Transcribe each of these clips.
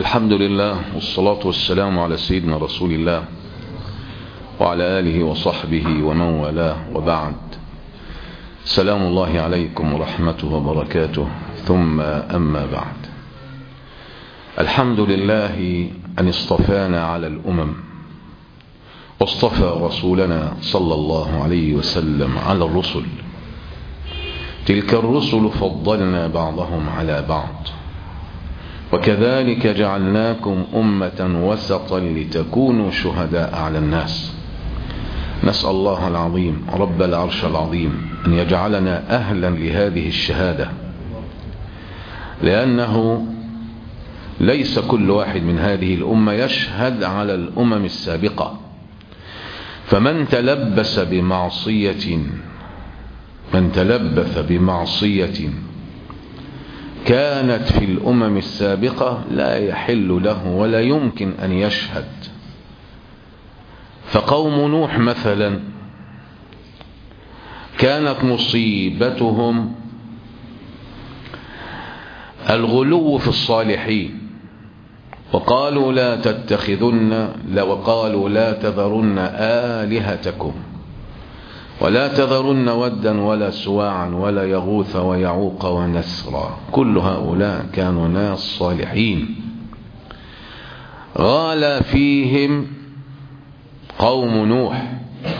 الحمد لله والصلاة والسلام على سيدنا رسول الله وعلى آله وصحبه ومن والاه وبعد سلام الله عليكم ورحمته وبركاته ثم أما بعد الحمد لله أن اصطفانا على الأمم واصطفى رسولنا صلى الله عليه وسلم على الرسل تلك الرسل فضلنا بعضهم على بعض وكذلك جعلناكم أمة وسطا لتكونوا شهداء على الناس نسأل الله العظيم رب العرش العظيم أن يجعلنا أهلا لهذه الشهادة لأنه ليس كل واحد من هذه الأمة يشهد على الأمم السابقة فمن تلبس بمعصية من تلبث بمعصية كانت في الأمم السابقة لا يحل له ولا يمكن أن يشهد فقوم نوح مثلا كانت مصيبتهم الغلو في الصالحين وقالوا لا تتخذن لا وقالوا لا تذرن آلهتكم ولا تذرن ودا ولا سواعا ولا يغوث ويعوق ونسرا كل هؤلاء كانوا ناس صالحين غال فيهم قوم نوح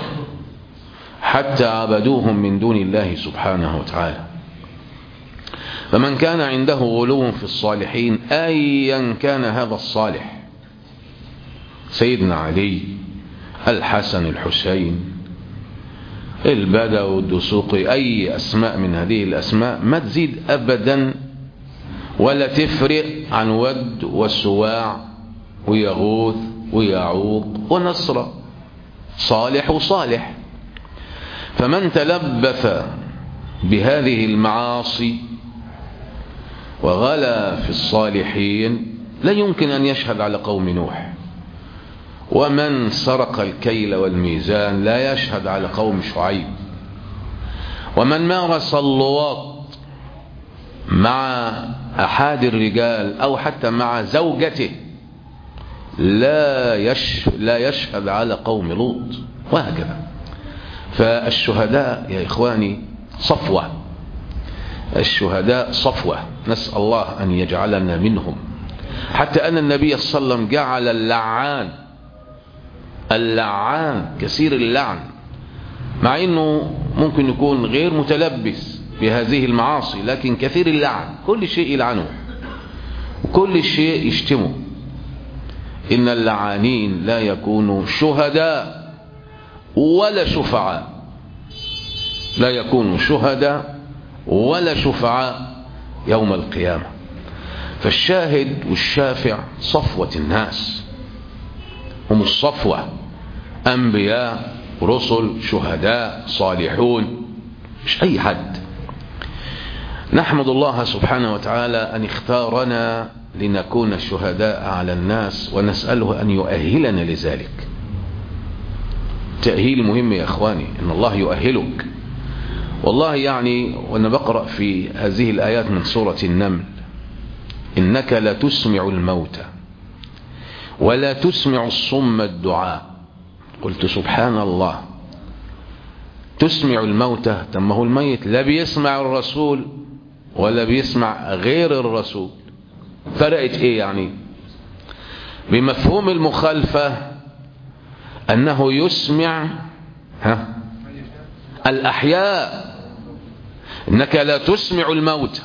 حتى عبدوهم من دون الله سبحانه وتعالى فمن كان عنده غلو في الصالحين أيا كان هذا الصالح سيدنا علي الحسن الحسين البدو الدسوقي أي أسماء من هذه الأسماء ما تزيد أبدا ولا تفرق عن ود والسواع ويغوث ويعوق ونصر صالح وصالح فمن تلبث بهذه المعاصي وغلا في الصالحين لا يمكن أن يشهد على قوم نوح ومن سرق الكيل والميزان لا يشهد على قوم شعيب ومن مارس اللواط مع أحد الرجال أو حتى مع زوجته لا يش لا يشهد على قوم لوط وهكذا فالشهداء يا إخواني صفوة الشهداء صفوة نسأل الله أن يجعلنا منهم حتى أن النبي صلى الله عليه وسلم جعل اللعان اللعان كثير اللعن مع انه ممكن يكون غير متلبس بهذه المعاصي لكن كثير اللعن كل شيء يلعنه وكل شيء يشتمه ان اللعانين لا يكونوا شهداء ولا شفعاء لا يكونوا شهداء ولا شفعاء يوم القيامة فالشاهد والشافع صفوة الناس هم الصفوة أنبياء رسل شهداء صالحون مش أي حد نحمد الله سبحانه وتعالى أن اختارنا لنكون شهداء على الناس ونسأله أن يؤهلنا لذلك تأهيل مهم يا أخواني إن الله يؤهلك والله يعني وأنا بقرأ في هذه الآيات من سورة النمل إنك لا تسمع الموتى ولا تسمع الصم الدعاء قلت سبحان الله تسمع الموتى طب ما هو الميت لا بيسمع الرسول ولا بيسمع غير الرسول فرقت ايه يعني بمفهوم المخالفة انه يسمع ها الاحياء انك لا تسمع الموتى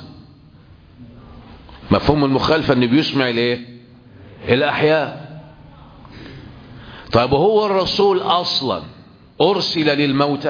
مفهوم المخالفة انه بيسمع الايه الاحياء طيب هو الرسول اصلا ارسل للموتى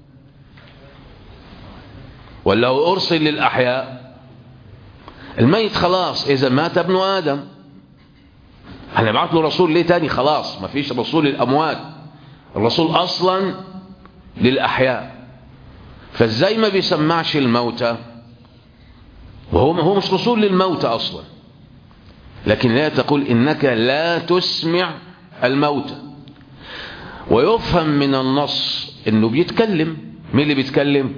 ولا هو ارسل للاحياء الميت خلاص اذا مات ابن ادم هنبعت له رسول ليه تاني خلاص ما فيش رسول للاموات الرسول اصلا للاحياء فازاي ما بيسمعش الموتى وهو هو مش رسول للموتى اصلا لكن لا تقول انك لا تسمع الموتى ويفهم من النص انه بيتكلم مين اللي بيتكلم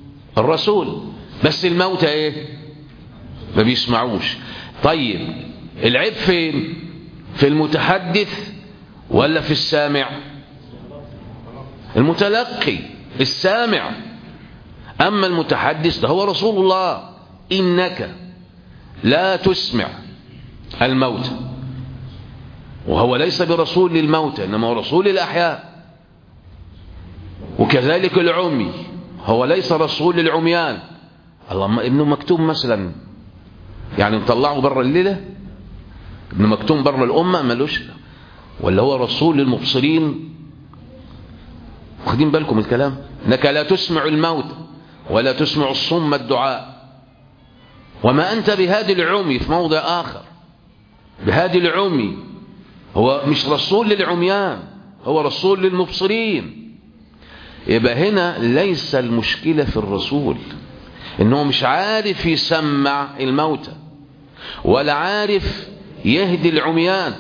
الرسول بس الموتى ايه ما بيسمعوش طيب العيب فين في المتحدث ولا في السامع المتلقي السامع أما المتحدث ده هو رسول الله إنك لا تسمع الموت وهو ليس برسول للموت إنما هو رسول للأحياء وكذلك العمي هو ليس رسول للعميان اللهم ابن مكتوم مثلا يعني نطلعه بره الليلة ابن مكتوم بره الأمة ملوش ولا هو رسول للمبصرين واخدين بالكم الكلام انك لا تسمع الموت ولا تسمع الصم الدعاء وما أنت بهذه العمي في موضع آخر بهذه العمي هو مش رسول للعميان هو رسول للمبصرين يبقى هنا ليس المشكلة في الرسول انه مش عارف يسمع الموتى ولا عارف يهدي العميان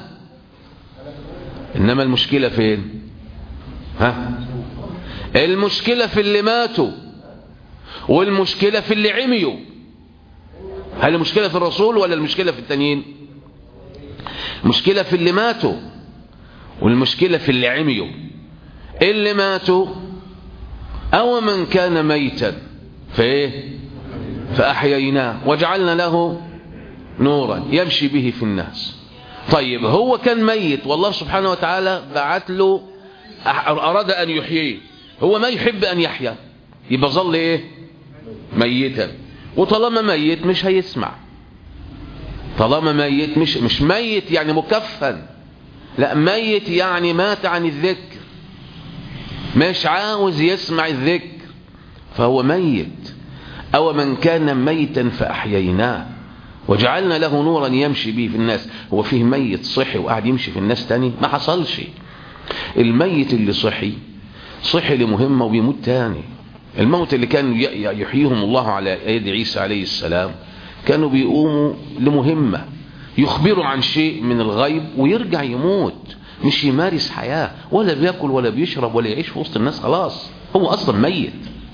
انما المشكلة فين ها المشكلة في اللي ماتوا والمشكلة في اللي عميوا هل المشكلة في الرسول ولا المشكلة في التانيين مشكلة في اللي ماتوا والمشكلة في اللي عميوا اللي ماتوا أو من كان ميتا فإيه فأحييناه وجعلنا له نورا يمشي به في الناس طيب هو كان ميت والله سبحانه وتعالى بعت له أراد أن يحييه هو ما يحب أن يحيا يبقى ظل إيه ميتا وطالما ميت مش هيسمع طالما ميت مش مش ميت يعني مكفن لا ميت يعني مات عن الذكر مش عاوز يسمع الذكر فهو ميت أو من كان ميتا فأحييناه وجعلنا له نورا يمشي به في الناس هو فيه ميت صحي وقاعد يمشي في الناس تاني ما حصلش الميت اللي صحي صحي لمهمة وبيموت تاني الموت اللي كان يحييهم الله على يد عيسى عليه السلام كانوا بيقوموا لمهمة يخبروا عن شيء من الغيب ويرجع يموت مش يمارس حياة ولا بياكل ولا بيشرب ولا يعيش في وسط الناس خلاص هو أصلا ميت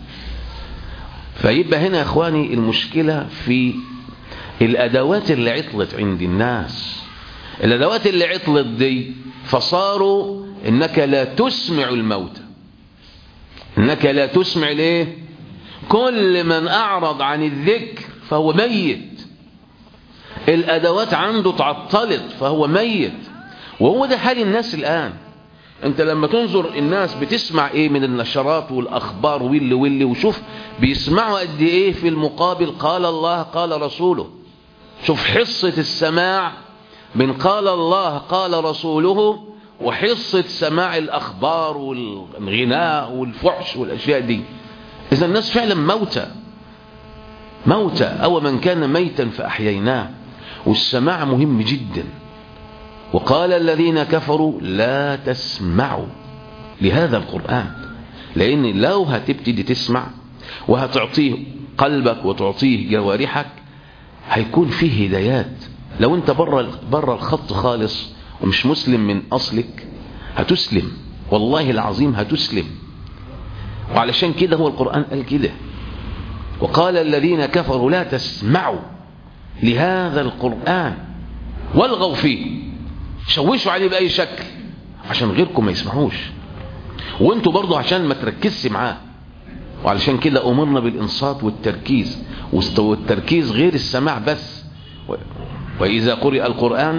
فيبقى هنا يا إخواني المشكلة في الأدوات اللي عطلت عند الناس الأدوات اللي عطلت دي فصاروا إنك لا تسمع الموتى إنك لا تسمع ليه كل من أعرض عن الذكر فهو ميت الأدوات عنده تعطلت فهو ميت وهو ده حال الناس الآن انت لما تنظر الناس بتسمع ايه من النشرات والاخبار واللي واللي وشوف بيسمعوا قد ايه في المقابل قال الله قال رسوله شوف حصة السماع من قال الله قال رسوله وحصة سماع الاخبار والغناء والفحش والاشياء دي اذا الناس فعلا موتى موتى او من كان ميتا فاحييناه والسماع مهم جدا وقال الذين كفروا لا تسمعوا لهذا القرآن لأن لو هتبتدي تسمع وهتعطيه قلبك وتعطيه جوارحك هيكون فيه هدايات لو انت بره بره الخط خالص ومش مسلم من أصلك هتسلم والله العظيم هتسلم وعلشان كده هو القرآن قال كده وقال الذين كفروا لا تسمعوا لهذا القرآن والغوا فيه شوشوا عليه بأي شكل عشان غيركم ما يسمعوش وانتوا برضو عشان ما تركزش معاه وعلشان كده أمرنا بالإنصات والتركيز والتركيز غير السماع بس وإذا قرئ القرآن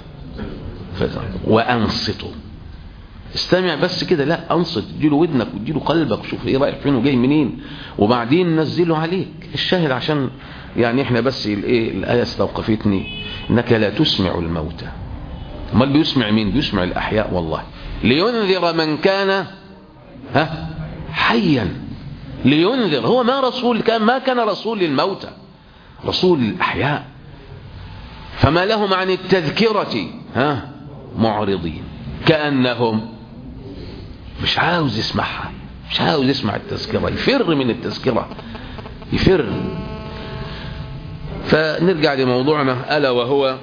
وأنصتوا استمع بس كده لا أنصت اديله ودنك واديله قلبك شوف ايه رايح فين وجاي منين وبعدين نزله عليك الشاهد عشان يعني احنا بس الايه الآية استوقفتني انك لا تسمع الموتى امال بيسمع مين بيسمع الاحياء والله لينذر من كان ها حيا لينذر هو ما رسول كان ما كان رسول للموتى رسول الاحياء فما لهم عن التذكرة ها معرضين كأنهم مش عاوز يسمعها مش عاوز يسمع التذكرة يفر من التذكرة يفر فنرجع لموضوعنا ألا وهو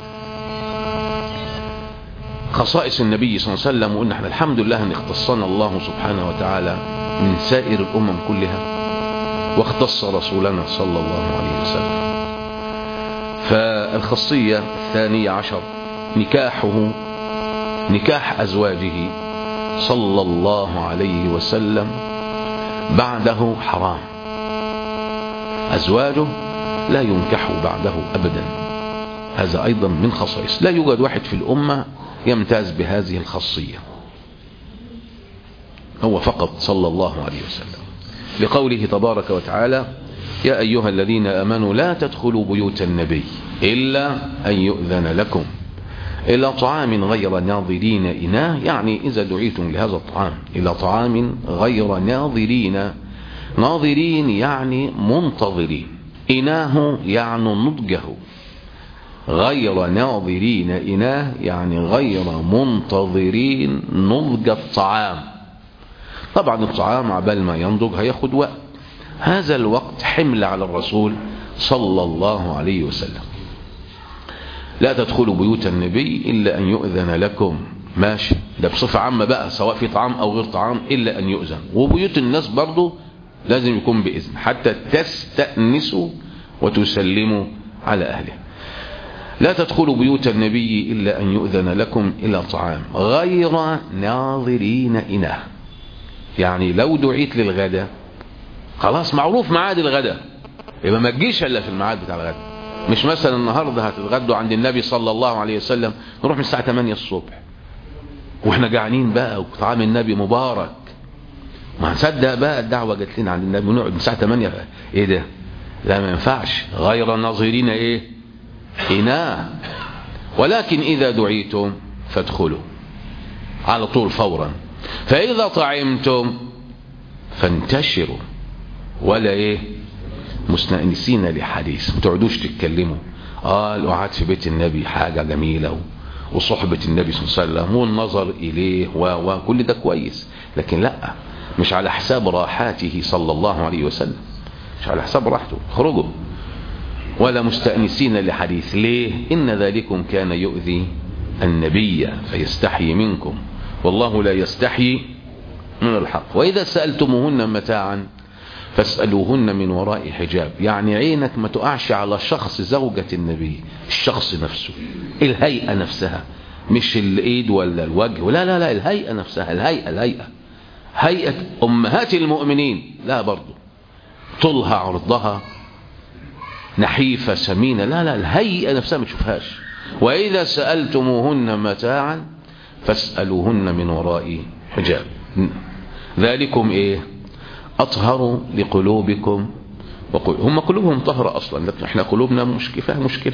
خصائص النبي صلى الله عليه وسلم وإن احنا الحمد لله ان اختصنا الله سبحانه وتعالى من سائر الأمم كلها واختص رسولنا صلى الله عليه وسلم فالخاصية الثانية عشر نكاحه نكاح أزواجه صلى الله عليه وسلم بعده حرام أزواجه لا ينكح بعده أبدا هذا أيضا من خصائص لا يوجد واحد في الأمة يمتاز بهذه الخاصية هو فقط صلى الله عليه وسلم لقوله تبارك وتعالى يا أيها الذين أمنوا لا تدخلوا بيوت النبي إلا أن يؤذن لكم إلى طعام غير ناظرين إناه يعني إذا دعيتم لهذا الطعام إلى طعام غير ناظرين ناظرين يعني منتظرين إناه يعني نضجه غير ناظرين إناه يعني غير منتظرين نضج الطعام طبعا الطعام عبال ما ينضج هياخد وقت هذا الوقت حمل على الرسول صلى الله عليه وسلم لا تدخلوا بيوت النبي إلا أن يؤذن لكم ماشي ده بصفة عامة بقى سواء في طعام أو غير طعام إلا أن يؤذن وبيوت الناس برضو لازم يكون بإذن حتى تستأنسوا وتسلموا على أهله لا تدخلوا بيوت النبي إلا أن يؤذن لكم إلى طعام غير ناظرين إناه يعني لو دعيت للغدا خلاص معروف معاد الغدا يبقى ما تجيش إلا في الميعاد بتاع الغدا مش مثلا النهاردة هتتغدوا عند النبي صلى الله عليه وسلم نروح من الساعة 8 الصبح واحنا جعانين بقى وطعام النبي مبارك ما هنصدق بقى الدعوة جت لنا عند النبي ونقعد من الساعة 8 ايه ده لا ما ينفعش غير الناظرين ايه إناه ولكن إذا دعيتم فادخلوا على طول فورا فإذا طعمتم فانتشروا ولا ايه مستأنسين لحديث ما تقعدوش تتكلموا اه القعاد في بيت النبي حاجة جميلة وصحبة النبي صلى الله عليه وسلم والنظر إليه وكل ده كويس لكن لا مش على حساب راحاته صلى الله عليه وسلم مش على حساب راحته خرجوا ولا مستأنسين لحديث ليه إن ذلكم كان يؤذي النبي فيستحي منكم والله لا يستحي من الحق وإذا سألتموهن متاعا فاسألوهن من وراء حجاب يعني عينك ما تقعش على شخص زوجة النبي الشخص نفسه الهيئة نفسها مش الايد ولا الوجه لا لا لا الهيئة نفسها الهيئة الهيئة هيئة أمهات المؤمنين لا برضو طولها عرضها نحيفة سمينة لا لا الهيئة نفسها ما تشوفهاش وإذا سألتموهن متاعا فاسألوهن من وراء حجاب ذلكم ايه أطهر لقلوبكم وقل هم قلوبهم طهرة أصلا لكن احنا قلوبنا مشكلة فيها مشكلة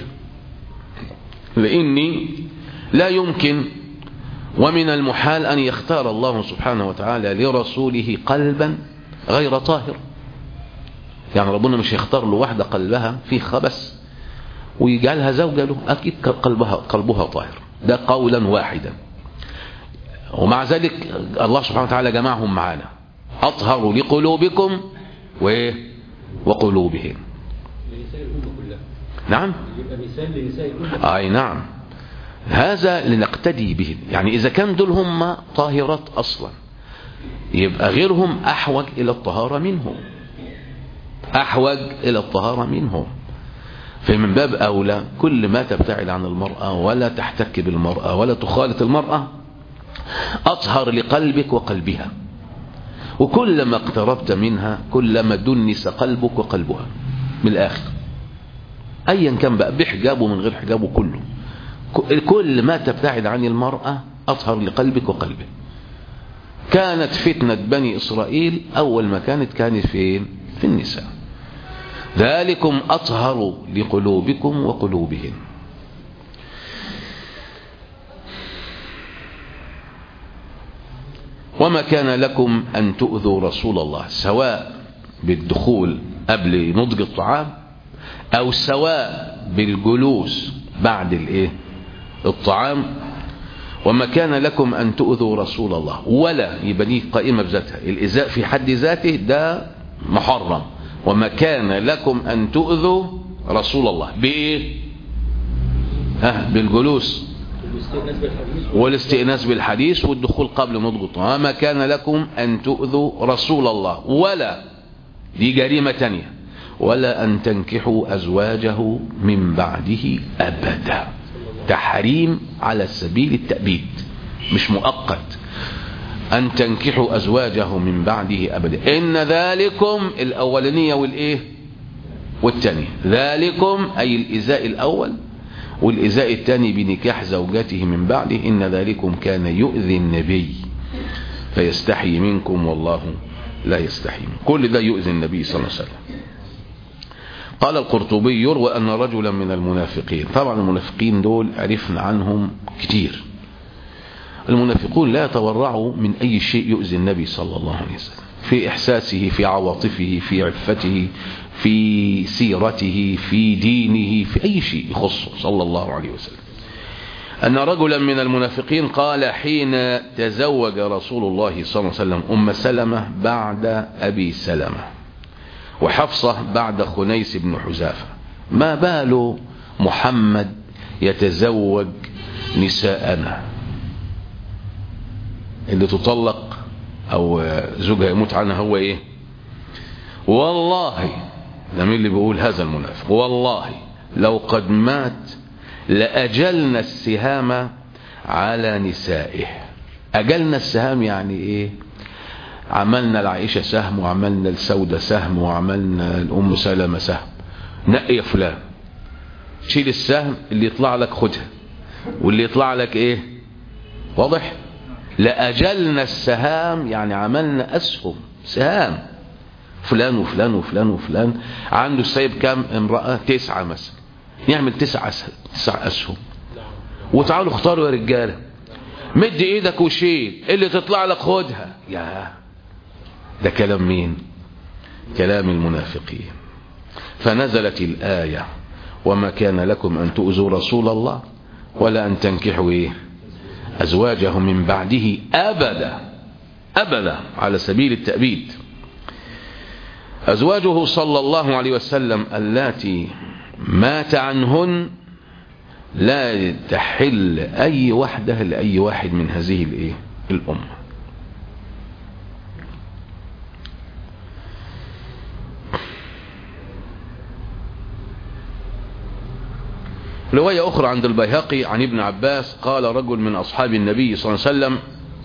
لأني لا يمكن ومن المحال أن يختار الله سبحانه وتعالى لرسوله قلبا غير طاهر يعني ربنا مش يختار له واحدة قلبها فيه خبث ويجعلها زوجة له أكيد قلبها, قلبها طاهر ده قولا واحدا ومع ذلك الله سبحانه وتعالى جمعهم معانا أطهر لقلوبكم وإيه وقلوبهم نعم يبقى مثال لنساء الأمة أي نعم هذا لنقتدي بهم يعني إذا كان دول هم طاهرات أصلا يبقى غيرهم أحوج إلى الطهارة منهم أحوج إلى الطهارة منهم فمن باب أولى كل ما تبتعد عن المرأة ولا تحتك بالمرأة ولا تخالط المرأة أطهر لقلبك وقلبها وكلما اقتربت منها كلما دنس قلبك وقلبها من الآخر أيا كان بقى بحجابه من غير حجابه كله كل ما تبتعد عن المرأة أطهر لقلبك وقلبك كانت فتنة بني إسرائيل أول ما كانت كانت فين في النساء ذلكم أطهر لقلوبكم وقلوبهم وما كان لكم أن تؤذوا رسول الله سواء بالدخول قبل نضج الطعام أو سواء بالجلوس بعد الايه الطعام وما كان لكم أن تؤذوا رسول الله ولا يبقى دي قائمة بذاتها الإزاء في حد ذاته ده محرم وما كان لكم أن تؤذوا رسول الله بإيه ها بالجلوس والاستئناس بالحديث والاستئناس بالحديث والدخول قبل نضج الطعام وما كان لكم أن تؤذوا رسول الله ولا دي جريمة تانية ولا أن تنكحوا أزواجه من بعده أبدا تحريم على سبيل التأبيد مش مؤقت أن تنكحوا أزواجه من بعده أبدا إن ذلكم الأولانية والإيه والثانية ذلكم أي الإزاء الأول والإزاء الثاني بنكاح زوجته من بعده إن ذلكم كان يؤذي النبي فيستحي منكم والله لا يستحي منكم كل ده يؤذي النبي صلى الله عليه وسلم قال القرطبي يروى أن رجلا من المنافقين طبعا المنافقين دول عرفنا عنهم كتير المنافقون لا يتورعوا من أي شيء يؤذي النبي صلى الله عليه وسلم في إحساسه في عواطفه في عفته في سيرته في دينه في أي شيء يخصه صلى الله عليه وسلم أن رجلا من المنافقين قال حين تزوج رسول الله صلى الله عليه وسلم أم سلمة بعد أبي سلمة وحفصة بعد خنيس بن حزافة ما بال محمد يتزوج نساءنا اللي تطلق أو زوجها يموت عنها هو إيه والله ده مين اللي بيقول هذا المنافق والله لو قد مات لأجلنا السهام على نسائه أجلنا السهام يعني إيه عملنا العائشة سهم وعملنا السودة سهم وعملنا الأم سلمة سهم نقي يا فلان شيل السهم اللي يطلع لك خدها واللي يطلع لك ايه واضح لأجلنا السهام يعني عملنا أسهم سهام فلان وفلان وفلان وفلان عنده سايب كام امرأة تسعة مثلا يعمل تسع أسهم تسع أسهم وتعالوا اختاروا يا رجالة مد ايدك وشيل اللي تطلع لك خدها يا ده كلام مين كلام المنافقين فنزلت الآية وما كان لكم أن تؤذوا رسول الله ولا أن تنكحوا إيه أزواجه من بعده أبدا أبدا على سبيل التأبيد أزواجه صلى الله عليه وسلم اللاتي مات عنهن لا تحل أي وحدة لأي واحد من هذه الإيه الأمة رواية أخرى عند البيهقي عن ابن عباس قال رجل من أصحاب النبي صلى الله عليه وسلم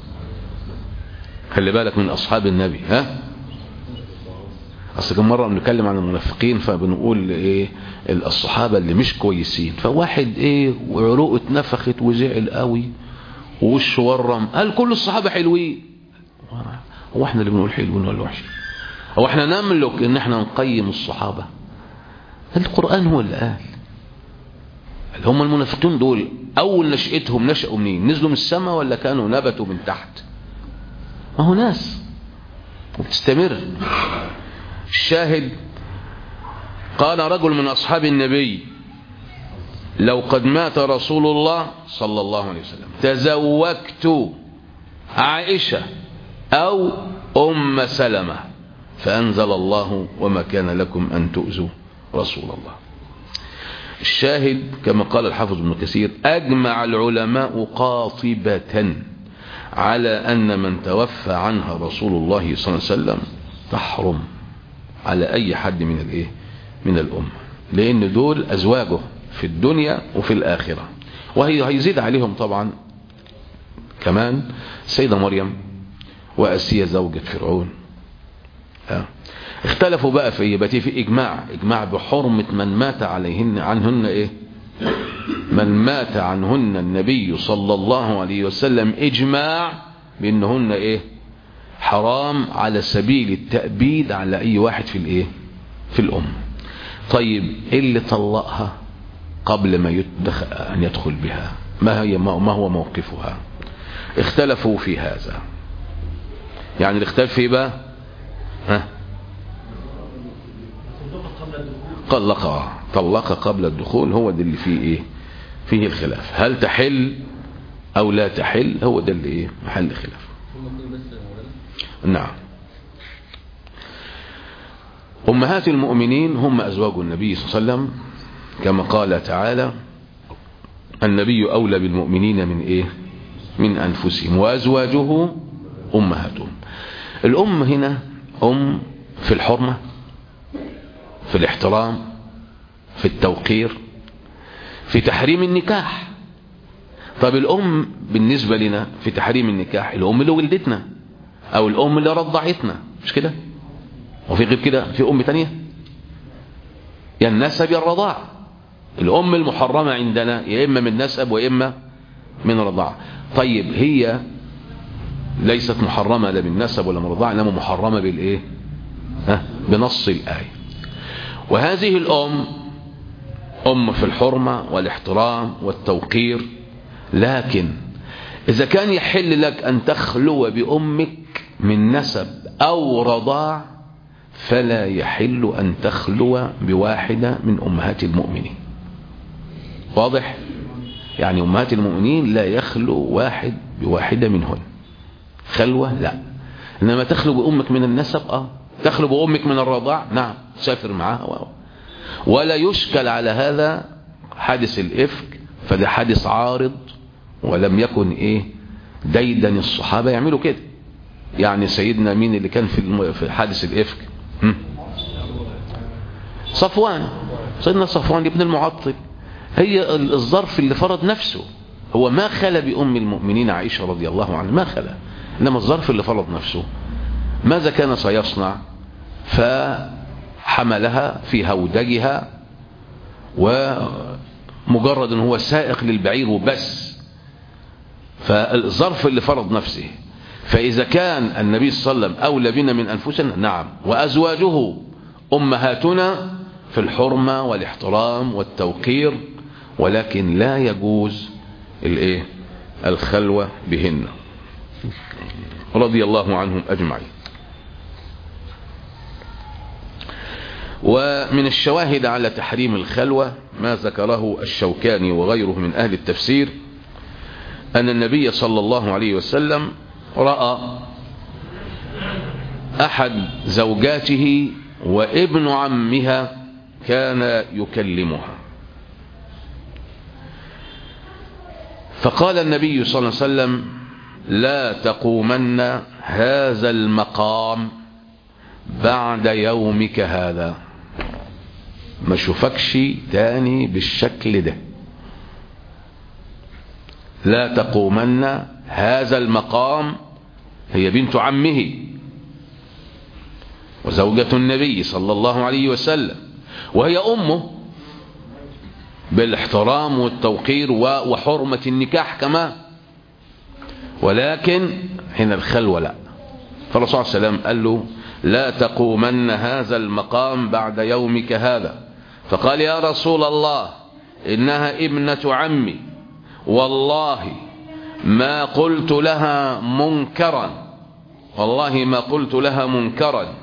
خلي بالك من أصحاب النبي ها أصل كم مرة بنتكلم عن المنافقين فبنقول إيه الصحابة اللي مش كويسين فواحد إيه وعروقه اتنفخت وزعل قوي ووشه ورم قال كل الصحابة حلوين هو احنا اللي بنقول حلوين ولا وحشين هو احنا نملك ان احنا نقيم الصحابة القرآن هو اللي قال اللي هم المنافقين دول اول نشأتهم نشأوا منين نزلوا من السماء ولا كانوا نبتوا من تحت ما هو ناس وبتستمر الشاهد قال رجل من أصحاب النبي لو قد مات رسول الله صلى الله عليه وسلم تزوجت عائشة أو أم سلمة فأنزل الله وما كان لكم أن تؤذوا رسول الله الشاهد كما قال الحافظ ابن كثير أجمع العلماء قاطبة على أن من توفى عنها رسول الله صلى الله عليه وسلم تحرم على أي حد من الإيه من الأمة لأن دول أزواجه في الدنيا وفي الآخرة وهي هيزيد عليهم طبعا كمان سيدة مريم وأسية زوجة فرعون ها اختلفوا بقى في يبقى في اجماع اجماع بحرمة من مات عليهن عنهن ايه من مات عنهن النبي صلى الله عليه وسلم اجماع بانهن ايه حرام على سبيل التأبيد على اي واحد في الايه في الام طيب ايه اللي طلقها قبل ما يدخل ان يدخل بها ما هي ما هو موقفها اختلفوا في هذا يعني الاختلاف في بقى ها طلق طلق قبل الدخول هو ده اللي فيه ايه فيه الخلاف هل تحل او لا تحل هو ده اللي ايه محل خلاف نعم امهات المؤمنين هم ازواج النبي صلى الله عليه وسلم كما قال تعالى النبي اولى بالمؤمنين من ايه من انفسهم وازواجه امهاتهم الام هنا ام في الحرمه في الاحترام في التوقير في تحريم النكاح طب الأم بالنسبة لنا في تحريم النكاح الأم اللي ولدتنا أو الأم اللي رضعتنا مش كده وفي غير كده في أم تانية يا النسب يا الرضاع الأم المحرمة عندنا يا إما من نسب وإما من رضاع طيب هي ليست محرمة لا من نسب ولا من رضاع إنما محرمة بالإيه ها بنص الآية وهذه الأم أم في الحرمة والاحترام والتوقير لكن إذا كان يحل لك أن تخلو بأمك من نسب أو رضاع فلا يحل أن تخلو بواحدة من أمهات المؤمنين واضح يعني أمهات المؤمنين لا يخلو واحد بواحدة منهن خلوة لا إنما تخلو بأمك من النسب آه تخلو بأمك من الرضاع نعم سافر معها ولا يشكل على هذا حادث الإفك فده حادث عارض ولم يكن إيه ديدن الصحابة يعملوا كده يعني سيدنا مين اللي كان في في حادث الإفك هم؟ صفوان سيدنا صفوان ابن المعطل هي الظرف اللي فرض نفسه هو ما خلا بأم المؤمنين عائشة رضي الله عنها ما خلا إنما الظرف اللي فرض نفسه ماذا كان سيصنع فحملها في هودجها ومجرد ان هو سائق للبعير وبس فالظرف اللي فرض نفسه فإذا كان النبي صلى الله عليه وسلم أولى بنا من أنفسنا نعم وأزواجه أمهاتنا في الحرمة والاحترام والتوقير ولكن لا يجوز الايه الخلوة بهن رضي الله عنهم أجمعين ومن الشواهد على تحريم الخلوة ما ذكره الشوكاني وغيره من أهل التفسير أن النبي صلى الله عليه وسلم رأى أحد زوجاته وابن عمها كان يكلمها فقال النبي صلى الله عليه وسلم لا تقومن هذا المقام بعد يومك هذا ما اشوفكش تاني بالشكل ده لا تقومن هذا المقام هي بنت عمه وزوجة النبي صلى الله عليه وسلم وهي أمه بالاحترام والتوقير وحرمة النكاح كمان ولكن هنا الخلوة لا فالرسول صلى الله عليه وسلم قال له لا تقومن هذا المقام بعد يومك هذا فقال يا رسول الله إنها ابنة عمي والله ما قلت لها منكرا والله ما قلت لها منكرا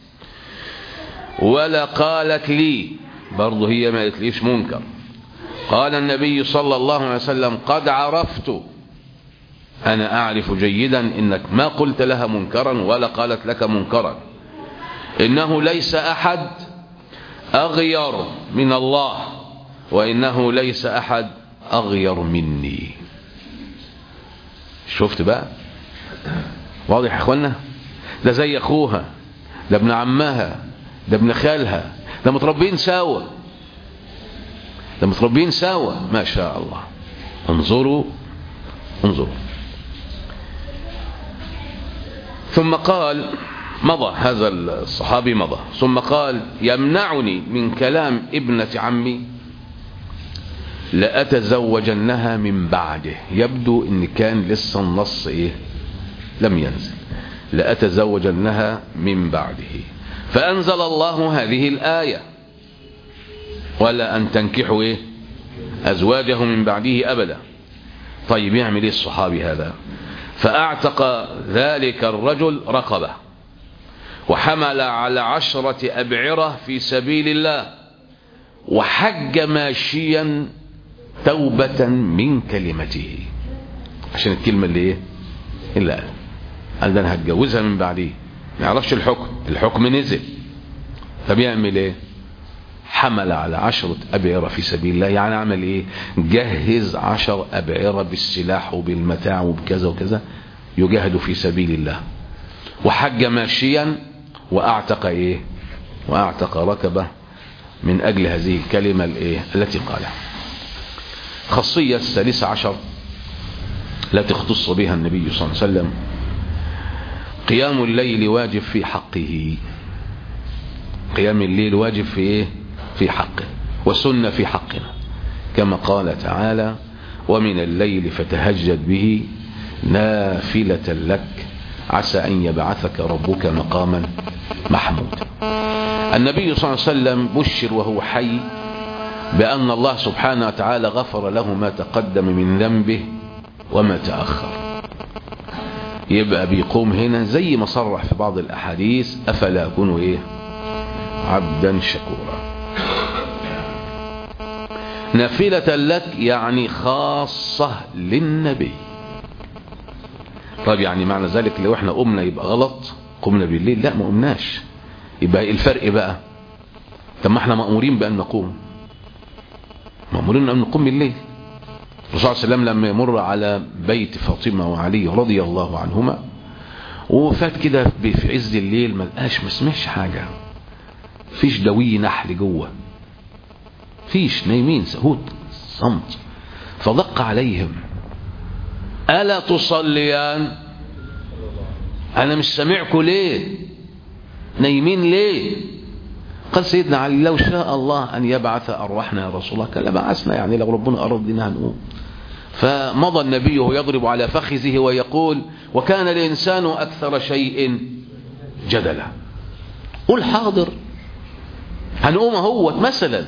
ولا قالت لي برضه هي ما قالتليش منكر قال النبي صلى الله عليه وسلم قد عرفت أنا أعرف جيدا إنك ما قلت لها منكرا ولا قالت لك منكرا إنه ليس أحد أغير من الله وإنه ليس أحد أغير مني شفت بقى واضح يا اخوانا ده زي اخوها ده ابن عمها ده ابن خالها ده متربين سوا ده متربين سوا ما شاء الله انظروا انظروا ثم قال مضى هذا الصحابي مضى ثم قال يمنعني من كلام ابنة عمي لأتزوجنها من بعده يبدو ان كان لسه النص ايه لم ينزل لأتزوجنها من بعده فأنزل الله هذه الآية ولا أن تنكحوا إيه أزواجه من بعده أبدا طيب يعمل إيه الصحابي هذا فأعتق ذلك الرجل رقبة وحمل على عشرة أبعرة في سبيل الله وحج ماشيا توبة من كلمته عشان الكلمة اللي ايه اللي قال قال ده انا هتجوزها من بعديه ما يعرفش الحكم الحكم نزل طب يعمل ايه حمل على عشرة أبعرة في سبيل الله يعني عمل ايه جهز عشر أبعرة بالسلاح وبالمتاع وبكذا وكذا يجاهد في سبيل الله وحج ماشيا وأعتق ايه وأعتق ركبة من أجل هذه الكلمة الإيه؟ التي قالها خاصية الثالثة عشر التي اختص بها النبي صلى الله عليه وسلم قيام الليل واجب في حقه قيام الليل واجب في ايه في حقه وسنة في حقنا كما قال تعالى ومن الليل فتهجد به نافلة لك عسى أن يبعثك ربك مقاما محمودا النبي صلى الله عليه وسلم بشر وهو حي بأن الله سبحانه وتعالى غفر له ما تقدم من ذنبه وما تأخر يبقى بيقوم هنا زي ما صرح في بعض الأحاديث أفلا أكون إيه عبدا شكورا نافلة لك يعني خاصة للنبي طيب يعني معنى ذلك لو احنا قمنا يبقى غلط قمنا بالليل لا ما قمناش يبقى الفرق بقى طب ما احنا مأمورين بأن نقوم مأمورين أن نقوم بالليل الرسول صلى الله عليه وسلم لما يمر على بيت فاطمة وعلي رضي الله عنهما وفات كده في عز الليل ما لقاش ما سمعش حاجة فيش دوي نحل جوه فيش نايمين سهوت صمت فدق عليهم ألا تصليان أنا مش سامعكم ليه نايمين ليه قال سيدنا علي لو شاء الله أن يبعث أرواحنا يا رسول الله قال بعثنا يعني لو ربنا أراد لنا هنقوم فمضى النبي يضرب على فخذه ويقول وكان الإنسان أكثر شيء جدلا قل حاضر هنقوم اهوت مثلا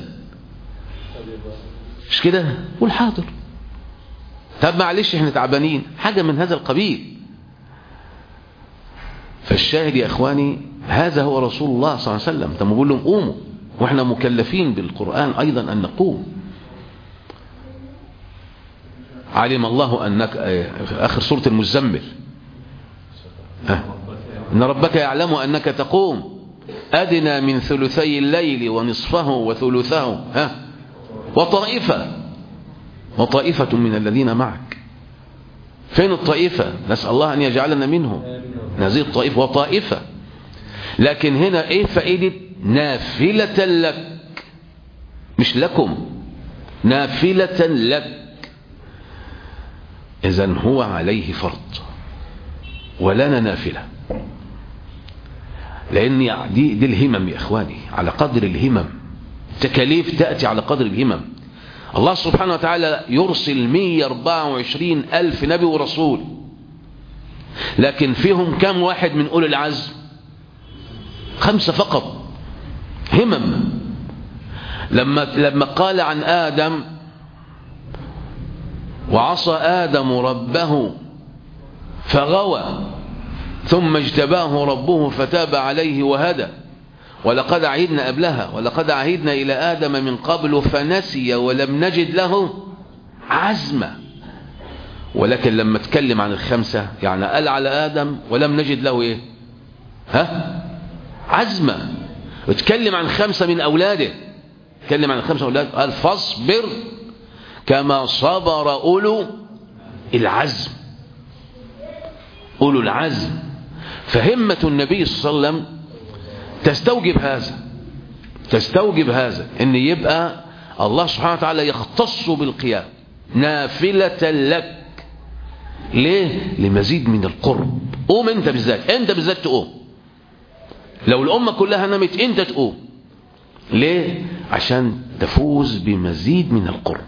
مش كده قول حاضر طب معلش احنا تعبانين حاجة من هذا القبيل فالشاهد يا اخواني هذا هو رسول الله صلى الله عليه وسلم طب بقول لهم قوموا واحنا مكلفين بالقرآن ايضا ان نقوم علم الله انك في اخر سورة المزمل ها ان ربك يعلم انك تقوم أدنى من ثلثي الليل ونصفه وثلثه ها وطائفة وطائفة من الذين معك فين الطائفة نسأل الله أن يجعلنا منهم هذه الطائفة وطائفة لكن هنا ايه فائدة نافلة لك مش لكم نافلة لك إذا هو عليه فرض ولنا نافله لان دي, دي الهمم يا اخواني على قدر الهمم تكاليف تأتي على قدر الهمم الله سبحانه وتعالى يرسل 124 ألف نبي ورسول لكن فيهم كم واحد من أولي العزم خمسة فقط همم لما, لما قال عن آدم وعصى آدم ربه فغوى ثم اجتباه ربه فتاب عليه وهدى ولقد عهدنا قبلها ولقد عهدنا إلى آدم من قبل فنسي ولم نجد له عزما ولكن لما اتكلم عن الخمسة يعني قال على آدم ولم نجد له ايه ها عزما اتكلم عن خمسة من أولاده اتكلم عن خمسة أولاده قال فاصبر كما صبر أولو العزم أولو العزم فهمة النبي صلى الله عليه وسلم تستوجب هذا تستوجب هذا ان يبقى الله سبحانه وتعالى يختص بالقيام نافلة لك ليه لمزيد من القرب قوم انت بالذات انت بالذات تقوم لو الامة كلها نمت انت تقوم ليه عشان تفوز بمزيد من القرب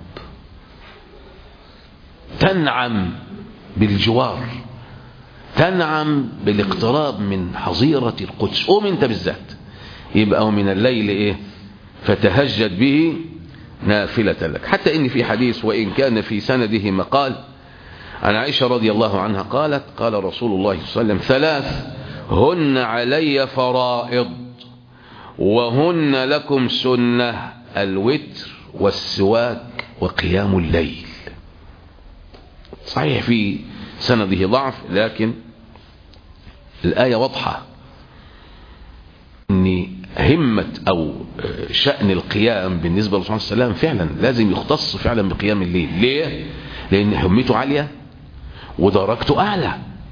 تنعم بالجوار تنعم بالاقتراب من حظيرة القدس قوم انت بالذات يبقى من الليل ايه فتهجد به نافلة لك حتى ان في حديث وان كان في سنده مقال عن عائشة رضي الله عنها قالت قال رسول الله صلى الله عليه وسلم ثلاث هن علي فرائض وهن لكم سنة الوتر والسواك وقيام الليل صحيح في سنده ضعف لكن الآية واضحة ان همة او شأن القيام بالنسبة للرسول صلى الله عليه وسلم فعلا لازم يختص فعلا بقيام الليل ليه لان همته عالية ودرجته اعلى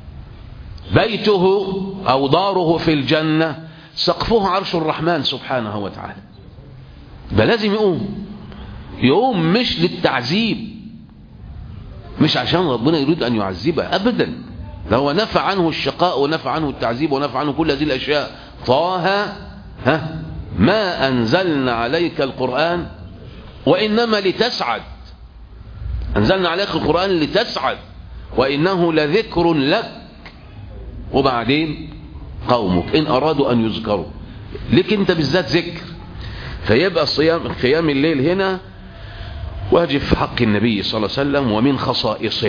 بيته او داره في الجنة سقفه عرش الرحمن سبحانه وتعالى يبقى لازم يقوم يقوم مش للتعذيب مش عشان ربنا يريد أن يعذبه أبدا ده هو نفع عنه الشقاء ونفع عنه التعذيب ونفع عنه كل هذه الأشياء طه ها ما أنزلنا عليك القرآن وإنما لتسعد أنزلنا عليك القرآن لتسعد وإنه لذكر لك وبعدين قومك إن أرادوا أن يذكروا لك أنت بالذات ذكر فيبقى صيام قيام الليل هنا واجب في حق النبي صلى الله عليه وسلم ومن خصائصه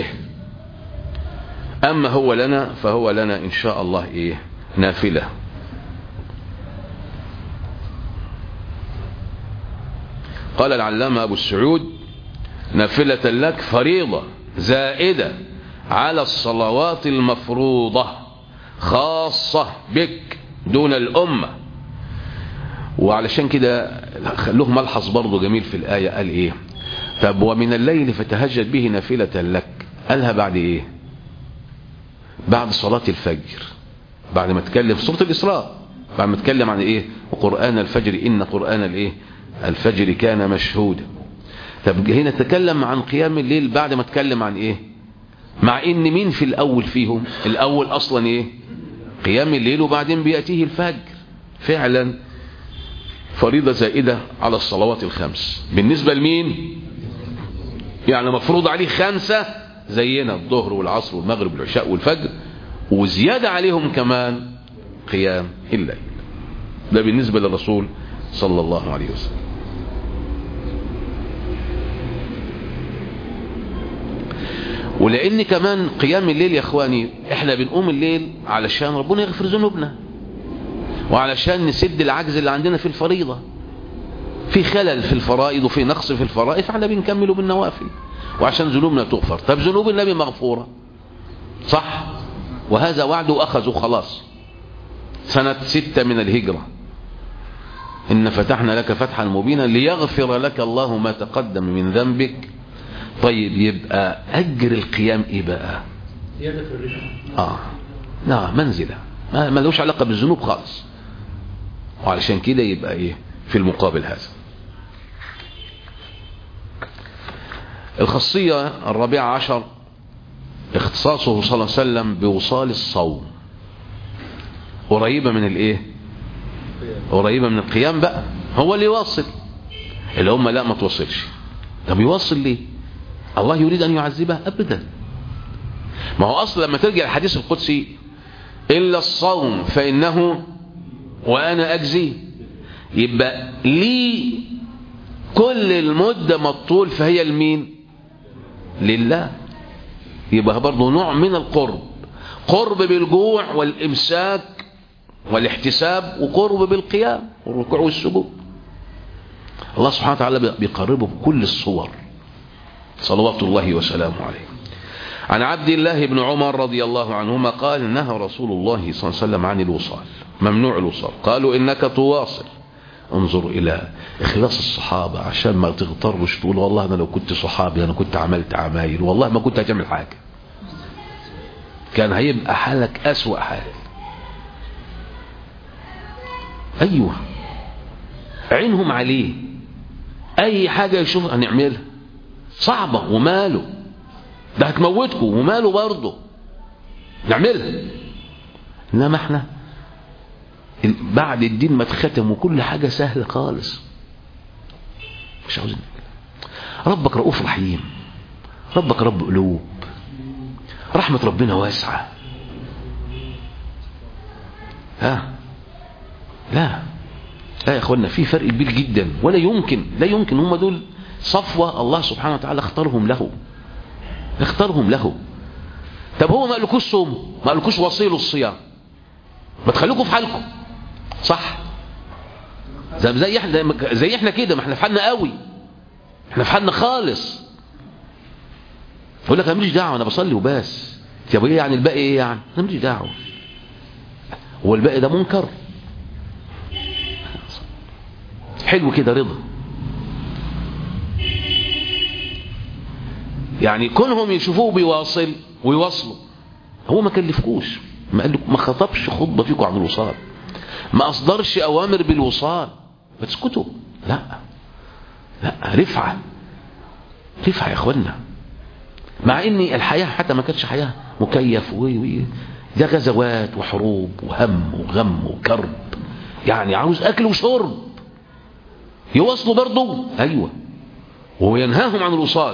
أما هو لنا فهو لنا إن شاء الله إيه نافلة قال العلامة أبو السعود نافلة لك فريضة زائدة على الصلوات المفروضة خاصة بك دون الأمة وعلشان كده له ملحظ برضه جميل في الآية قال إيه طب ومن الليل فتهجد به نافلة لك قالها بعد إيه بعد صلاة الفجر بعد ما تكلم في سورة الإسراء بعد ما تكلم عن إيه وقرآن الفجر إن قرآن الإيه الفجر كان مشهودا طب هنا تكلم عن قيام الليل بعد ما تكلم عن إيه مع إن مين في الأول فيهم الأول أصلا إيه قيام الليل وبعدين بيأتيه الفجر فعلا فريضة زائدة على الصلوات الخمس بالنسبة لمين يعني مفروض عليه خمسة زينا الظهر والعصر والمغرب والعشاء والفجر وزيادة عليهم كمان قيام الليل ده بالنسبة للرسول صلى الله عليه وسلم ولان كمان قيام الليل يا اخواني احنا بنقوم الليل علشان ربنا يغفر ذنوبنا وعلشان نسد العجز اللي عندنا في الفريضة في خلل في الفرائض وفي نقص في الفرائض فاحنا بنكمله بالنوافل وعشان ذنوبنا تغفر طب ذنوب النبي مغفورة صح وهذا وعده أخذه خلاص سنة ستة من الهجرة إن فتحنا لك فتحا مبينا ليغفر لك الله ما تقدم من ذنبك طيب يبقى أجر القيام إيه بقى زيادة في الرزق آه لا منزلة ما ما لهوش علاقة بالذنوب خالص وعلشان كده يبقى إيه في المقابل هذا الخاصية الرابعة عشر اختصاصه صلى الله عليه وسلم بوصال الصوم قريبة من الايه قريبة من القيام بقى هو اللي يواصل اللي هم لا ما توصلش طب يواصل ليه الله يريد ان يعذبه ابدا ما هو اصلا لما ترجع الحديث القدسي الا الصوم فانه وانا اجزي يبقى لي كل المدة مطول فهي المين لله يبقى برضه نوع من القرب قرب بالجوع والإمساك والاحتساب وقرب بالقيام والركوع والسجود الله سبحانه وتعالى بيقربه بكل الصور صلوات الله وسلامه عليه عن عبد الله بن عمر رضي الله عنهما قال نهى رسول الله صلى الله عليه وسلم عن الوصال ممنوع الوصال قالوا إنك تواصل انظر إلى إخلاص الصحابة عشان ما تغترش تقول والله أنا لو كنت صحابي أنا كنت عملت عمايل والله ما كنت هتعمل حاجة كان هيبقى حالك أسوأ حال أيوة عينهم عليه أي حاجة يشوف هنعملها صعبة وماله ده هتموتكم وماله برضه نعملها إنما احنا بعد الدين ما اتختم وكل حاجة سهلة خالص مش عاوزين ربك رؤوف رحيم ربك رب قلوب رحمة ربنا واسعة ها لا لا يا اخوانا في فرق كبير جدا ولا يمكن لا يمكن هم دول صفوة الله سبحانه وتعالى اختارهم له اختارهم له طب هو ما قالكوش صوم ما قالكوش وصيلوا الصيام ما تخليكم في حالكم صح زي زي احنا زي احنا كده ما احنا في حالنا قوي احنا في حالنا خالص يقول لك انا ماليش دعوه انا بصلي وبس طب ايه يعني الباقي ايه يعني انا ماليش دعوه هو الباقي ده منكر حلو كده رضا يعني كونهم يشوفوه بيواصل ويواصلوا هو ما كلفكوش ما قال ما خطبش خطبه فيكم عن الوصال ما اصدرش اوامر بالوصال ما تسكتوا لا لا رفعة رفعة يا اخوانا مع ان الحياة حتى ما كانتش حياة مكيف و ده غزوات وحروب وهم وغم وكرب يعني عاوز اكل وشرب يواصلوا برضه ايوه وينهاهم عن الوصال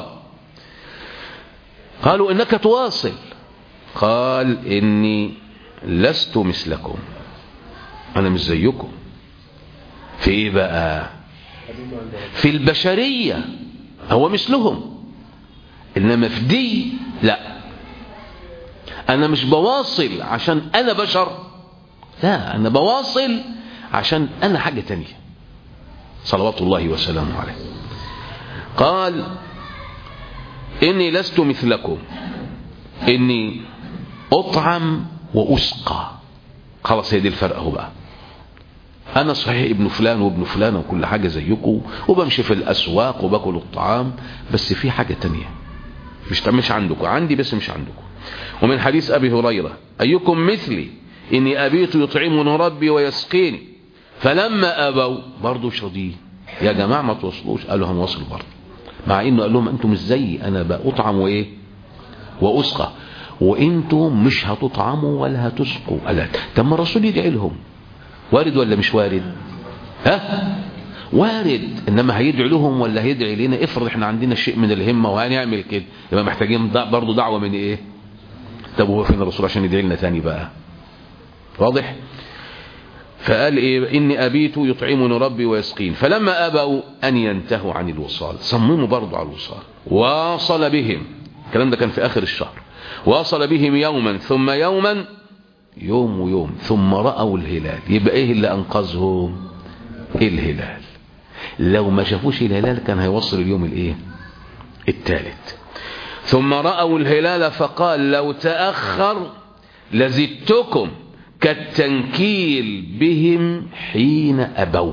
قالوا انك تواصل قال اني لست مثلكم انا مش زيكم في ايه بقى في البشرية هو مثلهم انما في دي لا انا مش بواصل عشان انا بشر لا انا بواصل عشان انا حاجة تانية صلوات الله وسلامه عليه قال اني لست مثلكم اني اطعم واسقى خلاص هي دي الفرق اهو بقى انا صحيح ابن فلان وابن فلان وكل حاجة زيكم وبمشي في الاسواق وباكل الطعام بس في حاجة تانية مش مش عندكم عندي بس مش عندكم ومن حديث ابي هريرة ايكم مثلي اني ابيت يطعمني ربي ويسقيني فلما ابوا برضه مش راضيين يا جماعة ما توصلوش قالوا هنوصل برضه مع انه قال لهم انتم مش زيي انا بأطعم وايه واسقى وانتم مش هتطعموا ولا هتسقوا قال طب ما الرسول يدعي لهم وارد ولا مش وارد ها وارد انما هيدعي لهم ولا هيدعي لنا افرض احنا عندنا شيء من الهمه وهنعمل كده يبقى محتاجين برضه دعوه من ايه طب هو فين الرسول عشان يدعي لنا تاني بقى واضح فقال ايه اني ابيت يطعمني ربي ويسقين فلما ابوا ان ينتهوا عن الوصال صمموا برضه على الوصال واصل بهم الكلام ده كان في اخر الشهر واصل بهم يوما ثم يوما يوم ويوم ثم رأوا الهلال يبقى ايه اللي انقذهم الهلال لو ما شافوش الهلال كان هيوصل اليوم الايه الثالث ثم رأوا الهلال فقال لو تأخر لزدتكم كالتنكيل بهم حين أبوا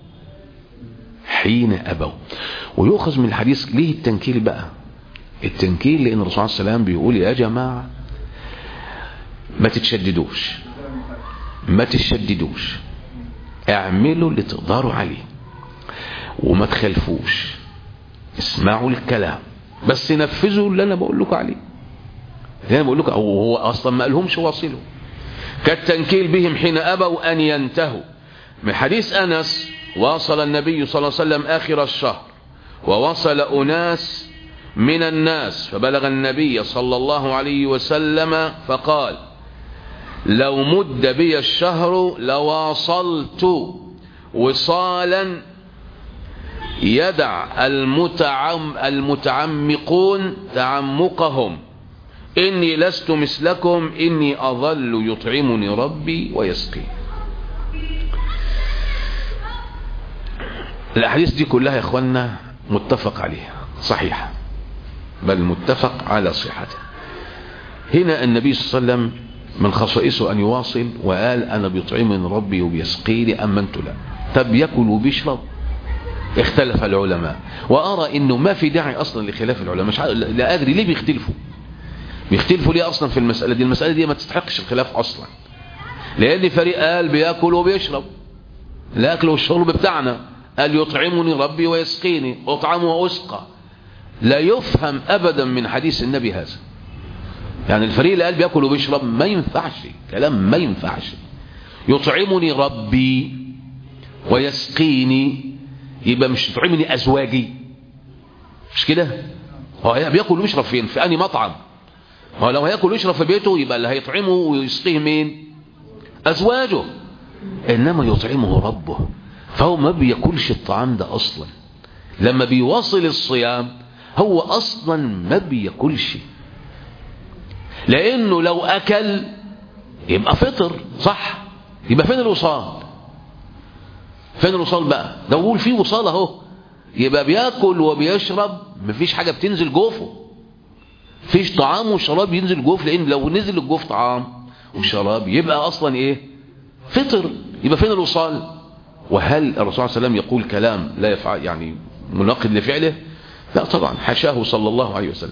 حين أبوا ويؤخذ من الحديث ليه التنكيل بقى التنكيل لأن الرسول عليه السلام بيقول يا جماعة ما تتشددوش ما تتشددوش اعملوا اللي تقدروا عليه وما تخلفوش اسمعوا الكلام بس نفذوا اللي انا بقول لكم عليه اللي انا بقول لكم هو اصلا ما قالهمش واصلوا كالتنكيل بهم حين ابوا ان ينتهوا من حديث انس واصل النبي صلى الله عليه وسلم اخر الشهر ووصل اناس من الناس فبلغ النبي صلى الله عليه وسلم فقال لو مد بي الشهر لواصلت وصالا يدع المتعم المتعمقون تعمقهم إني لست مثلكم إني أظل يطعمني ربي ويسقي الأحاديث دي كلها يا إخوانا متفق عليها صحيحة بل متفق على صحتها هنا النبي صلى الله عليه وسلم من خصائصه أن يواصل وقال أنا بيطعمني ربي وبيسقيني أما أنتم لا طب يأكل وبيشرب اختلف العلماء وأرى أنه ما في داعي أصلا لخلاف العلماء مش لا أدري ليه بيختلفوا بيختلفوا ليه أصلا في المسألة دي المسألة دي ما تستحقش الخلاف أصلا لأن فريق قال بيأكل وبيشرب الأكل والشرب بتاعنا قال يطعمني ربي ويسقيني أطعم وأسقى لا يفهم أبدا من حديث النبي هذا يعني الفريق اللي قال بياكل وبيشرب ما ينفعش كلام ما ينفعش يطعمني ربي ويسقيني يبقى مش يطعمني ازواجي مش كده هو بياكل ويشرب فين في اني مطعم هو لو هياكل ويشرب في بيته يبقى اللي هيطعمه ويسقيه مين ازواجه انما يطعمه ربه فهو ما بياكلش الطعام ده اصلا لما بيواصل الصيام هو اصلا ما بياكلش لانه لو اكل يبقى فطر صح يبقى فين الوصال فين الوصال بقى ده بقول فيه وصال اهو يبقى بياكل وبيشرب مفيش حاجه بتنزل جوفه فيش طعام وشراب ينزل جوف لان لو نزل الجوف طعام وشراب يبقى اصلا ايه فطر يبقى فين الوصال وهل الرسول صلى الله عليه وسلم يقول كلام لا يفعل يعني مناقض لفعله لا طبعا حاشاه صلى الله عليه وسلم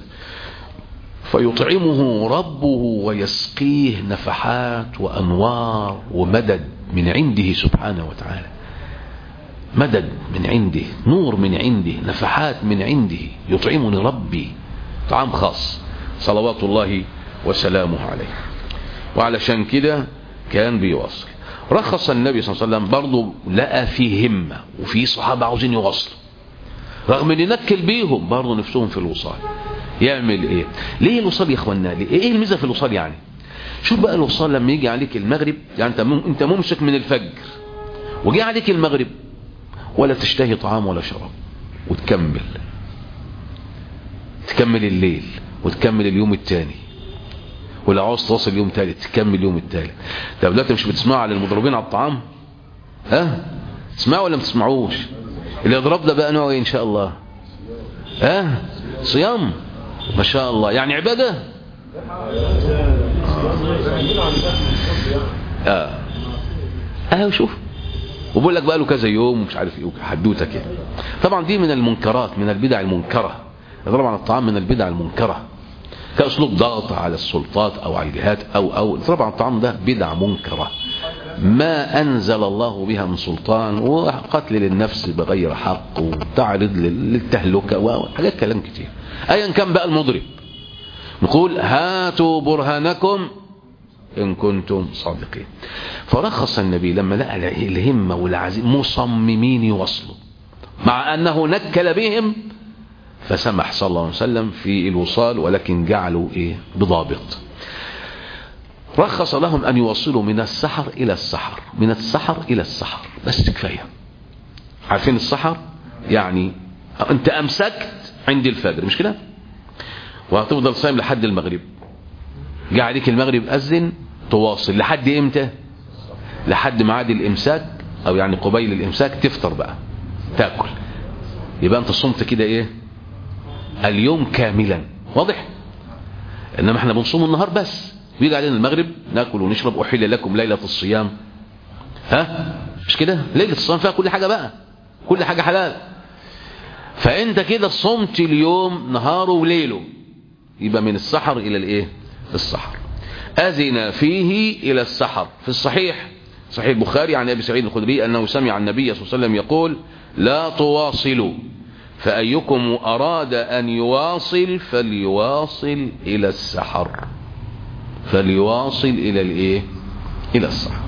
فيطعمه ربه ويسقيه نفحات وأنوار ومدد من عنده سبحانه وتعالى مدد من عنده نور من عنده نفحات من عنده يطعمني ربي طعام خاص صلوات الله وسلامه عليه وعلشان كده كان بيواصل رخص النبي صلى الله عليه وسلم برضه لقى فيه همة وفي صحابة عاوزين يواصلوا رغم ان نكل بيهم برضه نفسهم في الوصال يعمل ايه ليه الوصال يا اخوانا ليه ايه الميزه في الوصال يعني شوف بقى الوصال لما يجي عليك المغرب يعني انت مم... انت ممسك من الفجر وجي عليك المغرب ولا تشتهي طعام ولا شراب وتكمل تكمل الليل وتكمل اليوم الثاني ولو عاوز توصل يوم ثالث تكمل اليوم الثالث طب دلوقتي مش بتسمعوا على المضروبين على الطعام ها تسمعوا ولا ما تسمعوش اللي يضرب ده بقى نوعه ايه ان شاء الله ها صيام ما شاء الله يعني عباده اه اه شوف وبقول لك بقى له كذا يوم ومش عارف ايه حدوته كده طبعا دي من المنكرات من البدع المنكره طبعا الطعام من البدع المنكره كاسلوب ضغط على السلطات او على الجهات او او طبعا الطعام ده بدع منكره ما انزل الله بها من سلطان وقتل للنفس بغير حق وتعرض للتهلكه وحاجات كلام كتير ايا كان بقى المضرب نقول هاتوا برهانكم إن كنتم صادقين فرخص النبي لما لقى الهمة والعزيمة مصممين يوصلوا مع أنه نكل بهم فسمح صلى الله عليه وسلم في الوصال ولكن جعلوا إيه بضابط رخص لهم أن يوصلوا من السحر إلى السحر من السحر إلى السحر بس كفاية عارفين السحر يعني أنت أمسكت عند الفجر مش كده وهتفضل صايم لحد المغرب جاء عليك المغرب أذن تواصل لحد امتى لحد ميعاد الامساك او يعني قبيل الامساك تفطر بقى تاكل يبقى انت صمت كده ايه اليوم كاملا واضح انما احنا بنصوم النهار بس بيجي علينا المغرب ناكل ونشرب احل لكم ليله الصيام ها مش كده ليله الصيام فيها كل حاجه بقى كل حاجه حلال فانت كده صمت اليوم نهاره وليله يبقى من السحر الى الايه السحر أذن فيه إلى السحر في الصحيح صحيح البخاري عن أبي سعيد الخدري أنه سمع النبي صلى الله عليه وسلم يقول لا تواصلوا فأيكم أراد أن يواصل فليواصل إلى السحر فليواصل إلى الإيه إلى السحر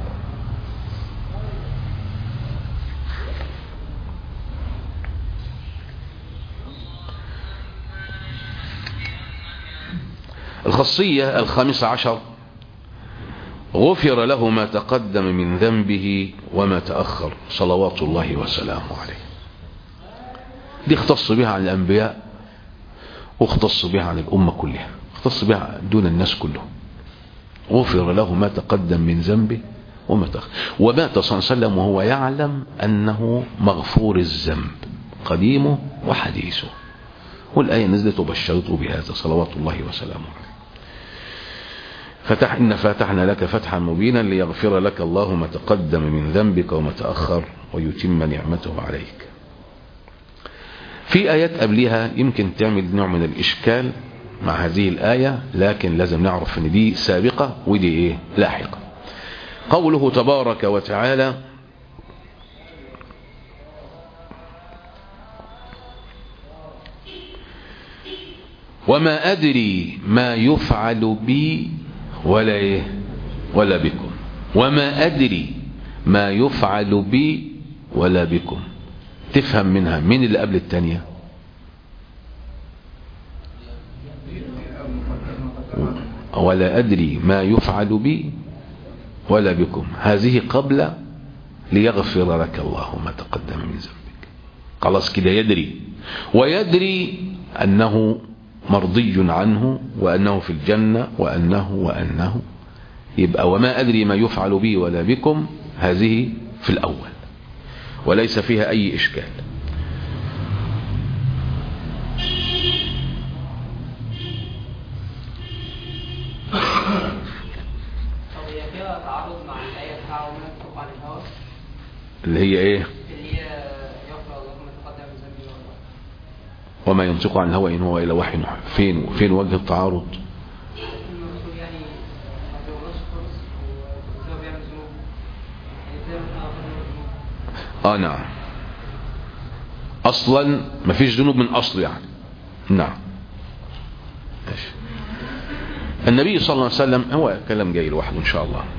الخاصية الخامسة عشر غفر له ما تقدم من ذنبه وما تأخر صلوات الله وسلامه عليه دي اختص بها عن الأنبياء واختص بها عن الأمة كلها اختص بها دون الناس كلهم غفر له ما تقدم من ذنبه وما تأخر ومات صلى الله عليه وسلم وهو يعلم أنه مغفور الذنب قديمه وحديثه والآية نزلت وبشرته بهذا صلوات الله وسلامه عليه فتح إن فتحنا لك فتحا مبينا ليغفر لك الله ما تقدم من ذنبك وما تأخر ويتم نعمته عليك في آيات قبلها يمكن تعمل نوع من الإشكال مع هذه الآية لكن لازم نعرف ان دي سابقة ودي ايه لاحقة قوله تبارك وتعالى وما أدري ما يفعل بي ولا إيه ولا بكم وما أدري ما يفعل بي ولا بكم تفهم منها مين اللي قبل التانية ولا أدري ما يفعل بي ولا بكم هذه قبل ليغفر لك الله ما تقدم من ذنبك خلاص كده يدري ويدري أنه مرضي عنه وأنه في الجنة وأنه وأنه يبقى وما أدري ما يفعل بي ولا بكم هذه في الأول وليس فيها أي إشكال اللي هي ايه وما ينطق عن الهوى إن هو إلى وحي فين فين وجه التعارض اه نعم اصلا مفيش ذنوب من اصل يعني نعم ماشي. النبي صلى الله عليه وسلم هو كلام جاي لوحده ان شاء الله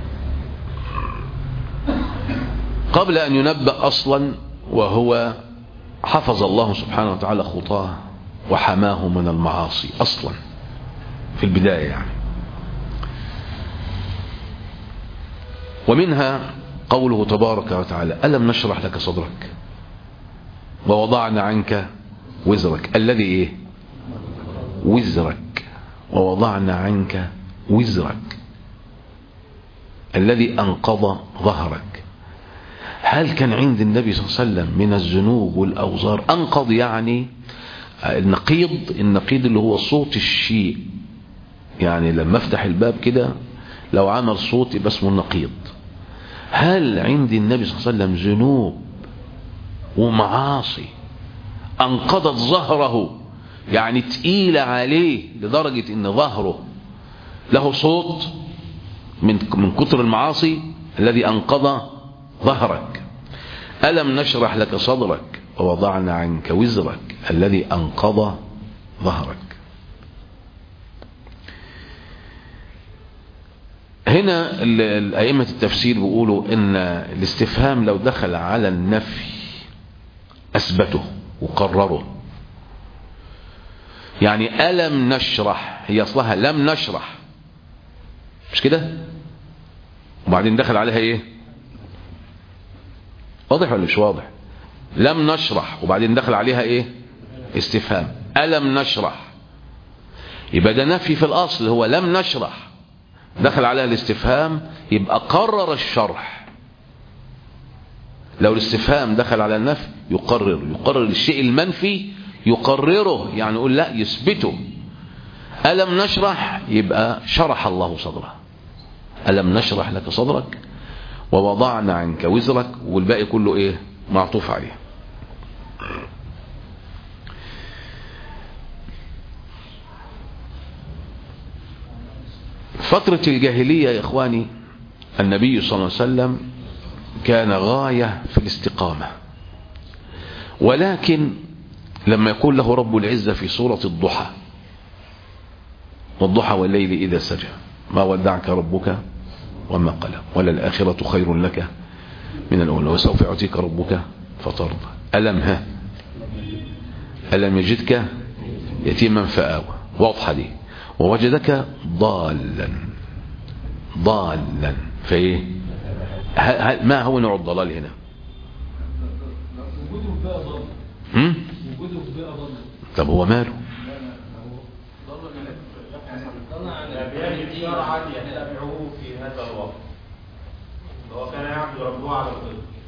قبل ان ينبأ اصلا وهو حفظ الله سبحانه وتعالى خطاه وحماه من المعاصي اصلا في البداية يعني ومنها قوله تبارك وتعالى ألم نشرح لك صدرك ووضعنا عنك وزرك الذي ايه وزرك ووضعنا عنك وزرك الذي أنقض ظهرك هل كان عند النبي صلى الله عليه وسلم من الذنوب والأوزار أنقض يعني النقيض النقيض اللي هو صوت الشيء يعني لما افتح الباب كده لو عمل صوت يبقى اسمه النقيض هل عند النبي صلى الله عليه وسلم ذنوب ومعاصي انقضت ظهره يعني تقيلة عليه لدرجة ان ظهره له صوت من من كتر المعاصي الذي انقض ظهرك ألم نشرح لك صدرك ووضعنا عنك وزرك الذي أنقض ظهرك هنا الأئمة التفسير بيقولوا إن الاستفهام لو دخل على النفي أثبته وقرره يعني ألم نشرح هي أصلها لم نشرح مش كده وبعدين دخل عليها إيه واضح ولا مش واضح لم نشرح وبعدين دخل عليها إيه استفهام ألم نشرح يبقى ده نفي في الأصل هو لم نشرح دخل عليها الاستفهام يبقى قرر الشرح لو الاستفهام دخل على النفي يقرر يقرر الشيء المنفي يقرره يعني يقول لا يثبته ألم نشرح يبقى شرح الله صدره ألم نشرح لك صدرك ووضعنا عنك وزرك والباقي كله ايه معطوف عليه فترة الجاهلية يا إخواني النبي صلى الله عليه وسلم كان غاية في الاستقامة ولكن لما يقول له رب العزة في سورة الضحى والضحى والليل إذا سجى ما ودعك ربك وما قلى وللآخرة خير لك من الأولى وسوف يعطيك ربك فترضى ألم ها ألم يجدك يتيما فآوى واضحة دي ووجدك ضالا ضالا فايه ما هو نوع الضلال هنا هم؟ طب هو ماله شرعا يتبعه في هذا الوقت هو كان يعبد ربه على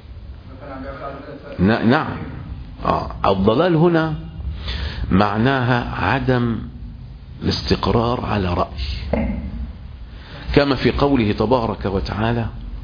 الظل نعم آه. الضلال هنا معناها عدم الاستقرار على رأي كما في قوله تبارك وتعالى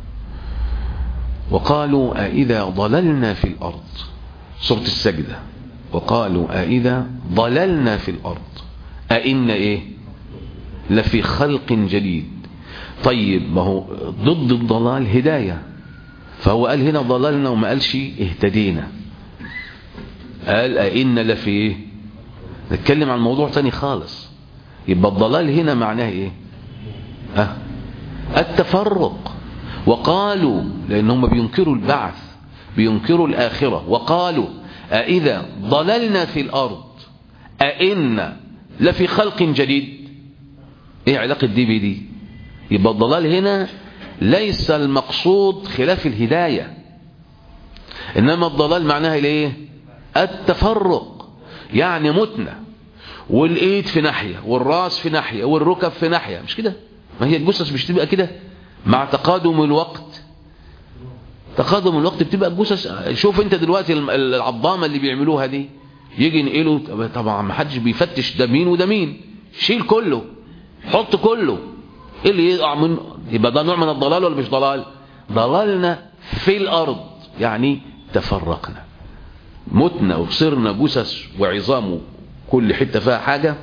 وقالوا أئذا ضللنا في الأرض سورة السجدة وقالوا أئذا ضللنا في الأرض أئن إيه لفي خلق جديد طيب ما هو ضد الضلال هداية فهو قال هنا ضللنا وما قالش اهتدينا قال أئن لفي إيه نتكلم عن موضوع تاني خالص يبقى الضلال هنا معناه ايه ها التفرق وقالوا لان هم بينكروا البعث بينكروا الاخره وقالوا أإذا ضللنا في الارض أئنا لفي خلق جديد ايه علاقه دي بدي يبقى الضلال هنا ليس المقصود خلاف الهدايه انما الضلال معناها الايه التفرق يعني متنا والايد في ناحية والراس في ناحية والركب في ناحية مش كده ما هي الجثث مش تبقى كده مع تقادم الوقت تقادم الوقت بتبقى الجثث شوف انت دلوقتي العظامة اللي بيعملوها دي يجي ينقلوا طبعا ما حدش بيفتش ده مين وده مين شيل كله حط كله ايه اللي يقع من يبقى ده نوع من الضلال ولا مش ضلال ضللنا في الارض يعني تفرقنا متنا وصرنا جثث وعظام كل حتة فيها حاجة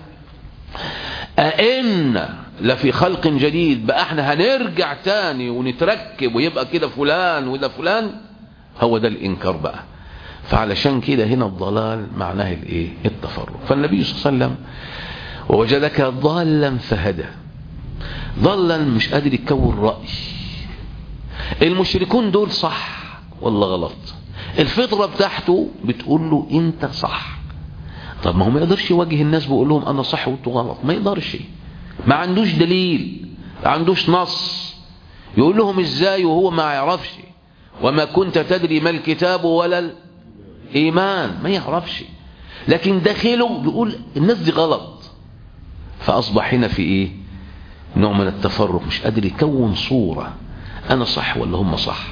أئن لفي خلق جديد بقى احنا هنرجع تاني ونتركب ويبقى كده فلان وده فلان هو ده الإنكار بقى فعلشان كده هنا الضلال معناه الايه التفرق فالنبي صلى الله عليه وسلم ووجدك ضالا فهدى ضالا مش قادر يكون رأي المشركون دول صح ولا غلط الفطرة بتاعته بتقول له انت صح طب ما هو ما يقدرش يواجه الناس بيقول لهم انا صح وانتوا غلط ما يقدرش ما عندوش دليل ما عندوش نص يقول لهم ازاي وهو ما يعرفش وما كنت تدري ما الكتاب ولا الايمان ما يعرفش لكن داخله بيقول الناس دي غلط فاصبح هنا في ايه نوع من التفرق مش قادر يكون صورة انا صح ولا هم صح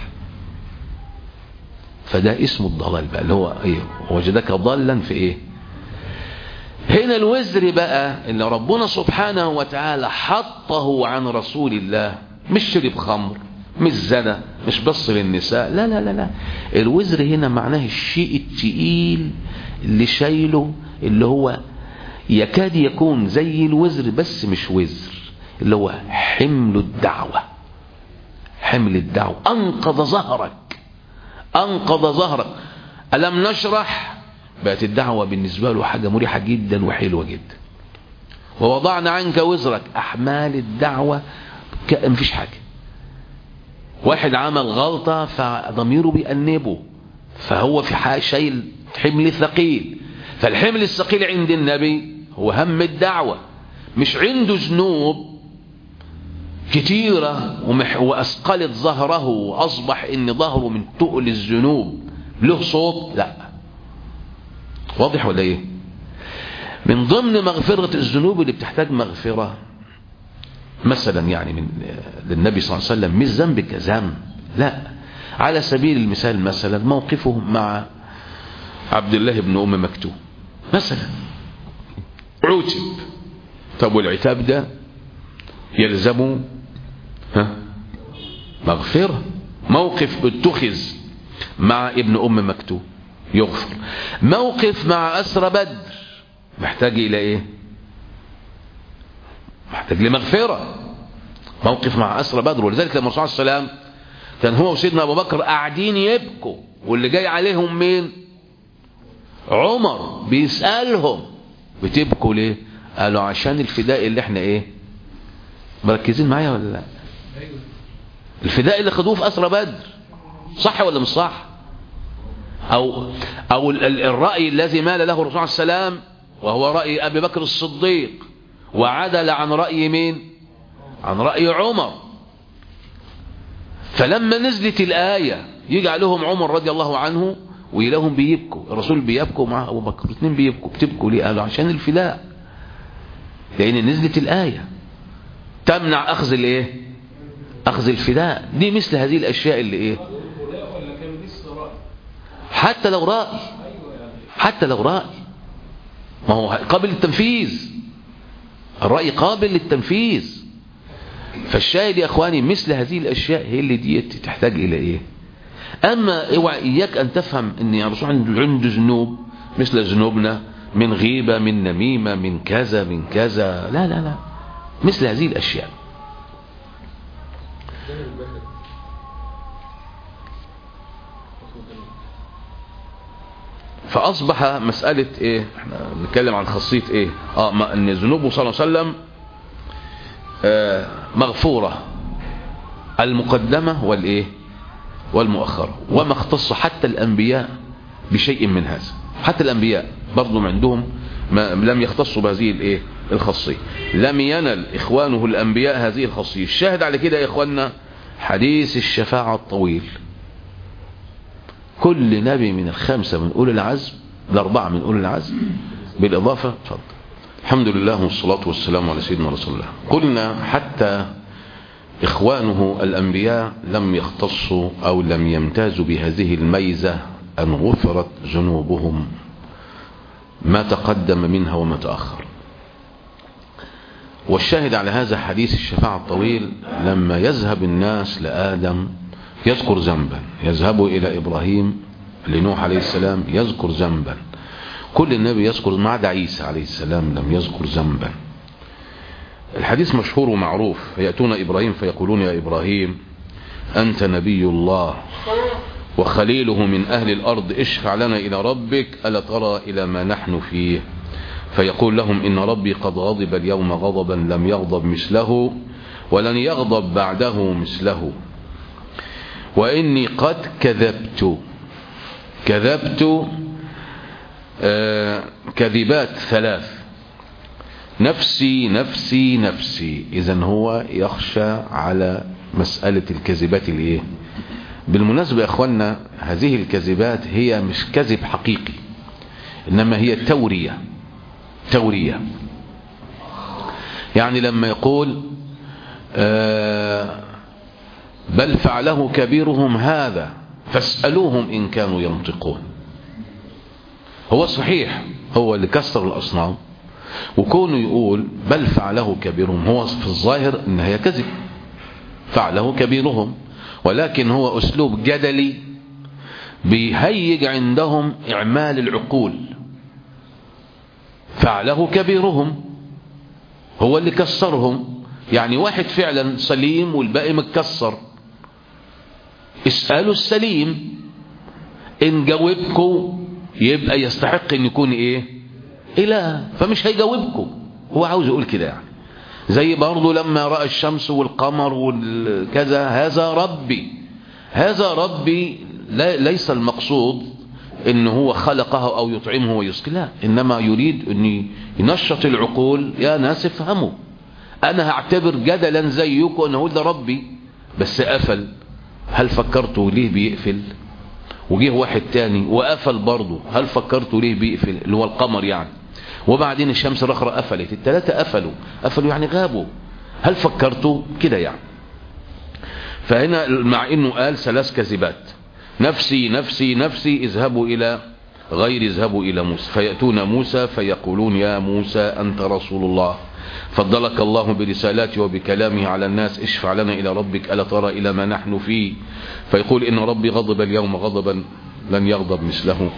فده اسمه الضلال بقى اللي هو ايه وجدك ضالا في ايه هنا الوزر بقى اللي ربنا سبحانه وتعالى حطه عن رسول الله مش شرب خمر مش زنى مش بص للنساء لا لا لا لا الوزر هنا معناه الشيء التقيل اللي شايله اللي هو يكاد يكون زي الوزر بس مش وزر اللي هو حمل الدعوة حمل الدعوة أنقذ ظهرك أنقذ ظهرك ألم نشرح بقت الدعوة بالنسبة له حاجة مريحة جدا وحلوة جدا ووضعنا عنك وزرك أحمال الدعوة مفيش حاجة واحد عمل غلطة فضميره بيأنبه فهو في حاجة شايل حمل ثقيل فالحمل الثقيل عند النبي هو هم الدعوة مش عنده ذنوب كتيرة ومح وأثقلت ظهره وأصبح إن ظهره من تقل الذنوب له صوت لا واضح ولا إيه من ضمن مغفرة الذنوب اللي بتحتاج مغفرة مثلا يعني من للنبي صلى الله عليه وسلم مش ذنب كذنب لا على سبيل المثال مثلا موقفه مع عبد الله بن أم مكتوم مثلا عوتب طب والعتاب ده يلزمه ها مغفرة موقف اتخذ مع ابن أم مكتوم يغفر موقف مع أسرى بدر محتاج إلى إيه محتاج لمغفرة موقف مع أسرى بدر ولذلك لما الرسول صلى الله عليه وسلم كان هو وسيدنا أبو بكر قاعدين يبكوا واللي جاي عليهم مين عمر بيسألهم بتبكوا ليه قالوا عشان الفداء اللي احنا ايه مركزين معايا ولا لا الفداء اللي خدوه في أسرى بدر صح ولا مش صح او او الرأي الذي مال له الرسول صلى الله عليه وسلم وهو رأي ابي بكر الصديق وعدل عن رأي مين عن رأي عمر فلما نزلت الآية يجي عليهم عمر رضي الله عنه ويلاهم بيبكوا الرسول بيبكوا مع أبو بكر الاثنين بيبكوا بتبكوا ليه قالوا عشان الفداء لأن نزلت الآية تمنع أخذ الايه أخذ الفداء دي مثل هذه الأشياء اللي ايه حتى لو رأي حتى لو رأي ما هو قابل للتنفيذ الرأي قابل للتنفيذ فالشاهد يا اخواني مثل هذه الاشياء هي اللي دي تحتاج الى ايه اما اوعى اياك ان تفهم ان يا رسول عنده ذنوب مثل ذنوبنا من غيبة من نميمة من كذا من كذا لا لا لا مثل هذه الاشياء فاصبح مسألة ايه احنا بنتكلم عن خاصية ايه اه ما ان ذنوبه صلى الله عليه وسلم آه مغفورة المقدمة والايه والمؤخرة وما اختص حتى الانبياء بشيء من هذا حتى الانبياء برضو عندهم ما لم يختصوا بهذه الايه الخاصية لم ينل اخوانه الانبياء هذه الخاصية الشاهد على كده يا اخواننا حديث الشفاعة الطويل كل نبي من الخمسة من أولي العزم الأربعة من أولي العزم بالإضافة تفضل الحمد لله والصلاة والسلام على سيدنا رسول الله قلنا حتى إخوانه الأنبياء لم يختصوا أو لم يمتازوا بهذه الميزة أن غفرت ذنوبهم ما تقدم منها وما تأخر والشاهد على هذا حديث الشفاعة الطويل لما يذهب الناس لآدم يذكر ذنبا يذهب إلى إبراهيم لنوح عليه السلام يذكر ذنبا كل النبي يذكر ما عدا عيسى عليه السلام لم يذكر ذنبا الحديث مشهور ومعروف يأتون إبراهيم فيقولون يا إبراهيم أنت نبي الله وخليله من أهل الأرض اشفع لنا إلى ربك ألا ترى إلى ما نحن فيه فيقول لهم إن ربي قد غضب اليوم غضبا لم يغضب مثله ولن يغضب بعده مثله وإني قد كذبت كذبت آه كذبات ثلاث نفسي نفسي نفسي إذا هو يخشى على مسألة الكذبات الايه بالمناسبة يا اخوانا هذه الكذبات هي مش كذب حقيقي انما هي تورية تورية يعني لما يقول آه بل فعله كبيرهم هذا فاسألوهم إن كانوا ينطقون هو صحيح هو اللي كسر الأصنام وكونه يقول بل فعله كبيرهم هو في الظاهر إن هي كذب فعله كبيرهم ولكن هو أسلوب جدلي بيهيج عندهم إعمال العقول فعله كبيرهم هو اللي كسرهم يعني واحد فعلا سليم والباقي متكسر اسألوا السليم إن جاوبكم يبقى يستحق إن يكون إيه إله فمش هيجاوبكم هو عاوز يقول كده يعني زي برضه لما رأى الشمس والقمر والكذا هذا ربي هذا ربي ليس المقصود ان هو خلقه او يطعمه ويسقي لا انما يريد ان ينشط العقول يا ناس افهموا انا هعتبر جدلا زيكم ان اقول ده ربي بس قفل هل فكرتوا ليه بيقفل وجيه واحد تاني وقفل برضه هل فكرتوا ليه بيقفل اللي هو القمر يعني وبعدين الشمس الاخرى قفلت الثلاثه قفلوا قفلوا يعني غابوا هل فكرتوا كده يعني فهنا مع انه قال ثلاث كذبات نفسي نفسي نفسي اذهبوا الى غير اذهبوا الى موسى فياتون موسى فيقولون يا موسى انت رسول الله فضلك الله برسالاته وبكلامه على الناس اشفع لنا الى ربك الا ترى الى ما نحن فيه فيقول ان ربي غضب اليوم غضبا لن يغضب مثله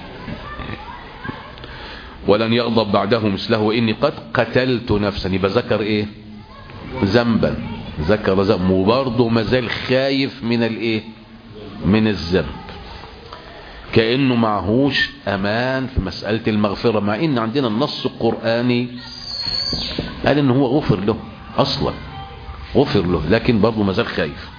ولن يغضب بعده مثله وإني قد قتلت نفسا يبقى ذكر إيه ذنبا ذكر ذنب وبرضه مازال خايف من الإيه من الذنب كأنه معهوش أمان في مسألة المغفرة مع إن عندنا النص القرآني قال إن هو غفر له أصلا غفر له لكن برضه مازال خايف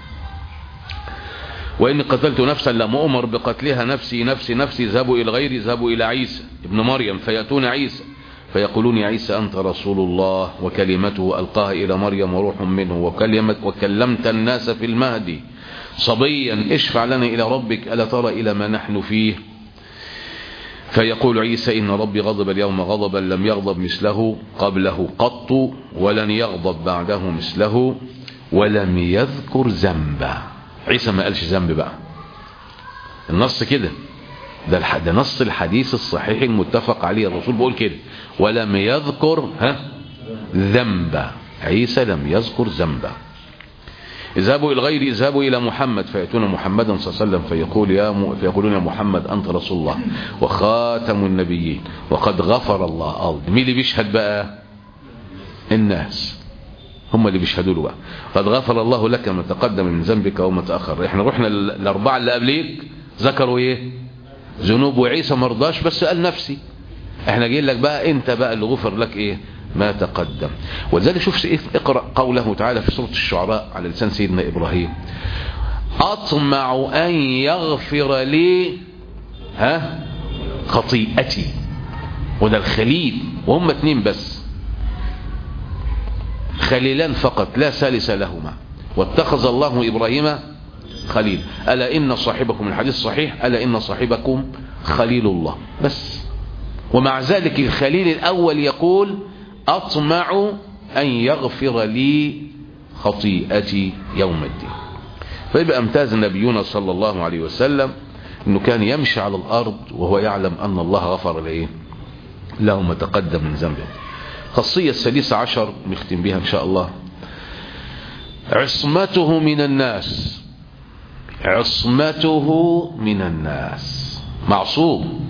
وإن قتلت نفسا لم أمر بقتلها نفسي نفسي نفسي اذهبوا إلى غيري اذهبوا إلى عيسى ابن مريم فيأتون عيسى فيقولون يا عيسى أنت رسول الله وكلمته ألقاها إلى مريم وروح منه وكلمت وكلمت الناس في المهدي صبيا اشفع لنا إلى ربك ألا ترى إلى ما نحن فيه فيقول عيسى إن ربي غضب اليوم غضبا لم يغضب مثله قبله قط ولن يغضب بعده مثله ولم يذكر ذنبا عيسى ما قالش ذنب بقى النص كده ده الح... ده نص الحديث الصحيح المتفق عليه الرسول بيقول كده ولم يذكر ها ذنبا عيسى لم يذكر ذنبا اذهبوا الى غير اذهبوا الى محمد فياتون محمدا صلى الله عليه وسلم فيقول يا م... فيقولون يا محمد انت رسول الله وخاتم النبيين وقد غفر الله اه مين اللي بيشهد بقى الناس هم اللي بيشهدوا له بقى قد غفر الله لك ما تقدم من ذنبك وما تاخر احنا رحنا الاربعه اللي قبليك ذكروا ايه ذنوب وعيسى مرضاش بس قال نفسي احنا جايين لك بقى انت بقى اللي غفر لك ايه ما تقدم ولذلك شوف اقرا قوله تعالى في سوره الشعراء على لسان سيدنا ابراهيم اطمع ان يغفر لي ها خطيئتي وده الخليل وهم اتنين بس خليلان فقط لا ثالث لهما واتخذ الله إبراهيم خليل ألا إن صاحبكم الحديث صحيح ألا إن صاحبكم خليل الله بس ومع ذلك الخليل الأول يقول أطمع أن يغفر لي خطيئتي يوم الدين فيبقى امتاز نبينا صلى الله عليه وسلم انه كان يمشي على الارض وهو يعلم ان الله غفر له له ما تقدم من ذنبه خاصية السادسة عشر نختم بها ان شاء الله عصمته من الناس عصمته من الناس معصوم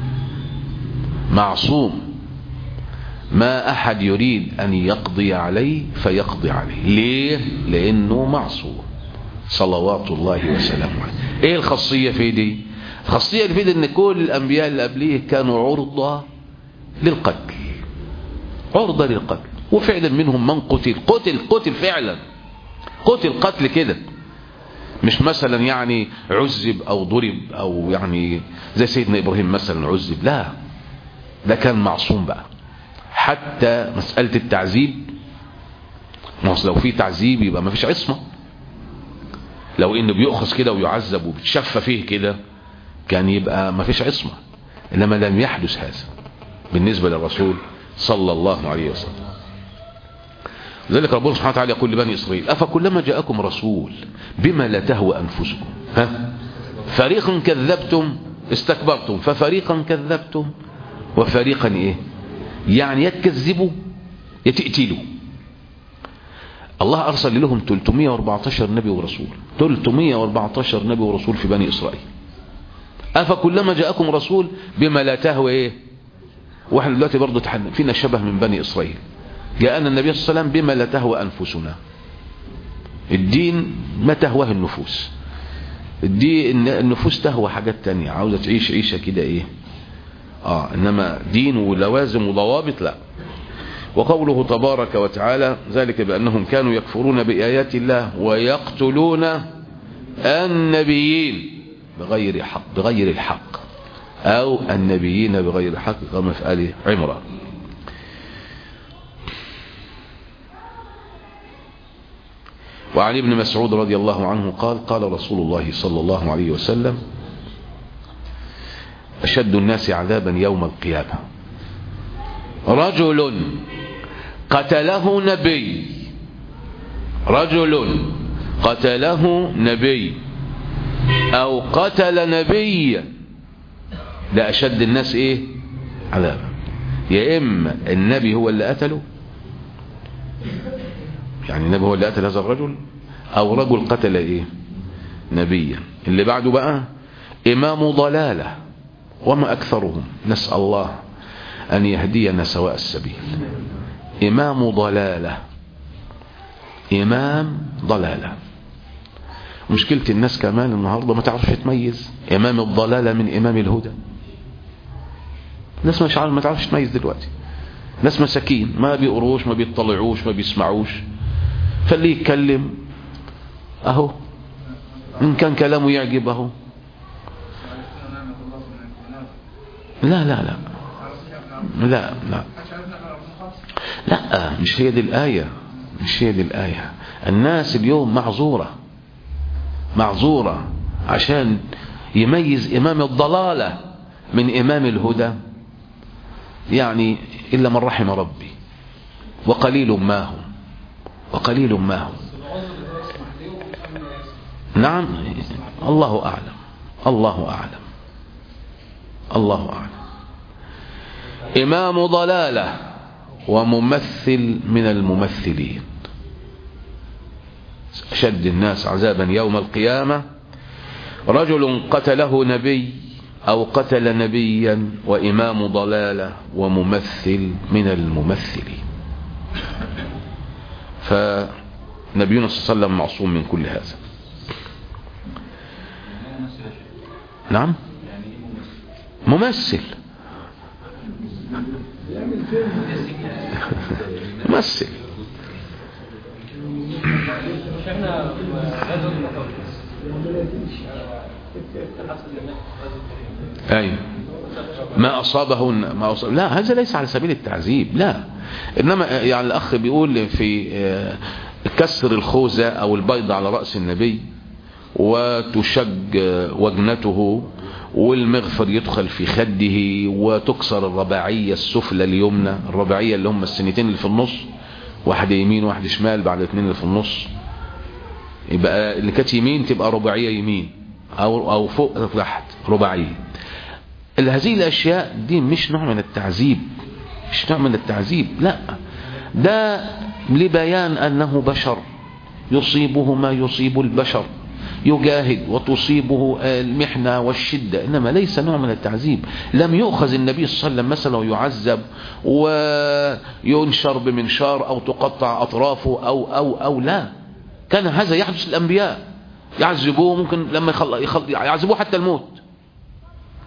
معصوم ما احد يريد ان يقضي عليه فيقضي عليه ليه لانه معصوم صلوات الله وسلامه عليه ايه الخاصية في دي خاصية الفيد ان كل الانبياء اللي قبليه كانوا عرضة للقتل عرضة للقتل وفعلا منهم من قتل قتل قتل فعلا قتل قتل كده مش مثلا يعني عذب او ضرب او يعني زي سيدنا ابراهيم مثلا عذب لا ده كان معصوم بقى حتى مسألة التعذيب ما هو لو في تعذيب يبقى ما فيش عصمة لو انه بيؤخذ كده ويعذب وبتشفى فيه كده كان يبقى ما فيش عصمة انما لم يحدث هذا بالنسبة للرسول صلى الله عليه وسلم لذلك ربنا سبحانه وتعالى يقول لبني إسرائيل أفكلما جاءكم رسول بما لا تهوى أنفسكم ها فريقا كذبتم استكبرتم ففريقا كذبتم وفريقا إيه يعني يتكذبوا يتقتلوا الله أرسل لهم 314 نبي ورسول 314 نبي ورسول في بني إسرائيل أفكلما جاءكم رسول بما لا تهوى إيه واحنا دلوقتي برضه فينا شبه من بني إسرائيل جاءنا النبي صلى الله عليه وسلم بما لا تهوى أنفسنا الدين ما تهواه النفوس الدين النفوس تهوى حاجات تانية عاوزة تعيش عيشة كده ايه اه انما دين ولوازم وضوابط لا وقوله تبارك وتعالى ذلك بأنهم كانوا يكفرون بآيات الله ويقتلون النبيين بغير حق بغير الحق أو النبيين بغير الحق كما في آل عمران وعن ابن مسعود رضي الله عنه قال قال رسول الله صلى الله عليه وسلم أشد الناس عذابا يوم القيامة رجل قتله نبي رجل قتله نبي أو قتل نبيا ده أشد الناس إيه عذابا يا إما النبي هو اللي قتله يعني النبي هو اللي قتل هذا الرجل او رجل قتل ايه نبيا اللي بعده بقى امام ضلالة وما اكثرهم نسأل الله ان يهدينا سواء السبيل امام ضلالة امام ضلالة مشكلة الناس كمان النهاردة ما تعرفش تميز امام الضلالة من امام الهدى الناس مش عارف ما تعرفش تميز دلوقتي ناس مساكين ما بيقروش ما بيطلعوش ما بيسمعوش فاللي يتكلم اهو ان كان كلامه يعجب اهو لا لا لا لا لا لا مش هي دي الآية مش هي دي الآية الناس اليوم معذورة معذورة عشان يميز إمام الضلالة من إمام الهدى يعني إلا من رحم ربي وقليل ما هم وقليل ما هم نعم الله أعلم الله أعلم الله أعلم إمام ضلالة وممثل من الممثلين أشد الناس عذابا يوم القيامة رجل قتله نبي أو قتل نبيا وإمام ضلالة وممثل من الممثلين فنبينا صلى الله عليه وسلم معصوم من كل هذا نعم ممثل ممثل مش احنا غزوة المقاومة أي ما أصابه ما أصاب لا هذا ليس على سبيل التعذيب لا إنما يعني الأخ بيقول في كسر الخوذة أو البيض على رأس النبي وتشج وجنته والمغفر يدخل في خده وتكسر الرباعية السفلى اليمنى الرباعية اللي هم السنتين اللي في النص واحدة يمين واحدة شمال بعد الاثنين اللي في النص يبقى اللي كانت يمين تبقى رباعية يمين او او فوق أو تحت رباعية هذه الاشياء دي مش نوع من التعذيب مش نوع من التعذيب لا ده لبيان انه بشر يصيبه ما يصيب البشر يجاهد وتصيبه المحنة والشدة إنما ليس نوع من التعذيب لم يؤخذ النبي صلى الله عليه وسلم مثلا ويعذب وينشر بمنشار أو تقطع أطرافه أو أو أو لا كان هذا يحدث الأنبياء يعذبوه ممكن لما يخل... يخل... يعذبوه حتى الموت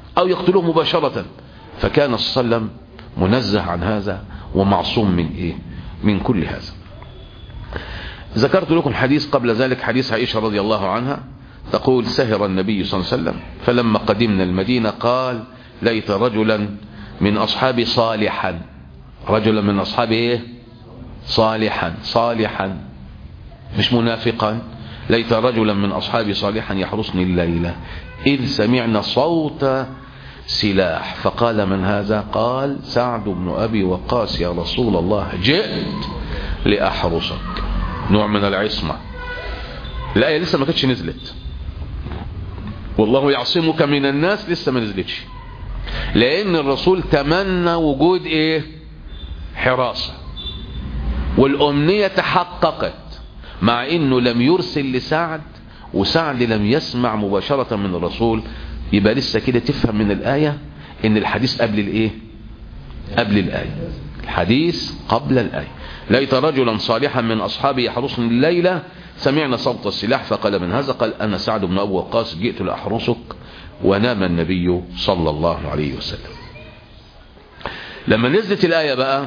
أو يقتلوه مباشرة فكان صلى الله عليه وسلم منزه عن هذا ومعصوم من إيه من كل هذا ذكرت لكم حديث قبل ذلك حديث عائشة رضي الله عنها تقول سهر النبي صلى الله عليه وسلم فلما قدمنا المدينة قال ليت رجلا من أصحابي صالحا رجلا من أصحابي إيه صالحا صالحا مش منافقا ليت رجلا من أصحابي صالحا يحرسني الليلة إذ سمعنا صوت سلاح فقال من هذا قال سعد بن أبي وقاص يا رسول الله جئت لأحرسك نوع من العصمة الآية لسه ما كانتش نزلت والله يعصمك من الناس لسه ما نزلتش لأن الرسول تمنى وجود إيه حراسة والأمنية تحققت مع انه لم يرسل لسعد وسعد لم يسمع مباشرة من الرسول يبقى لسه كده تفهم من الآية ان الحديث قبل الايه قبل الآية الحديث قبل الآية ليت رجلا صالحا من أصحابي يحرسني الليلة سمعنا صوت السلاح فقال من هذا قال أنا سعد بن أبو وقاص جئت لأحرسك ونام النبي صلى الله عليه وسلم لما نزلت الآية بقى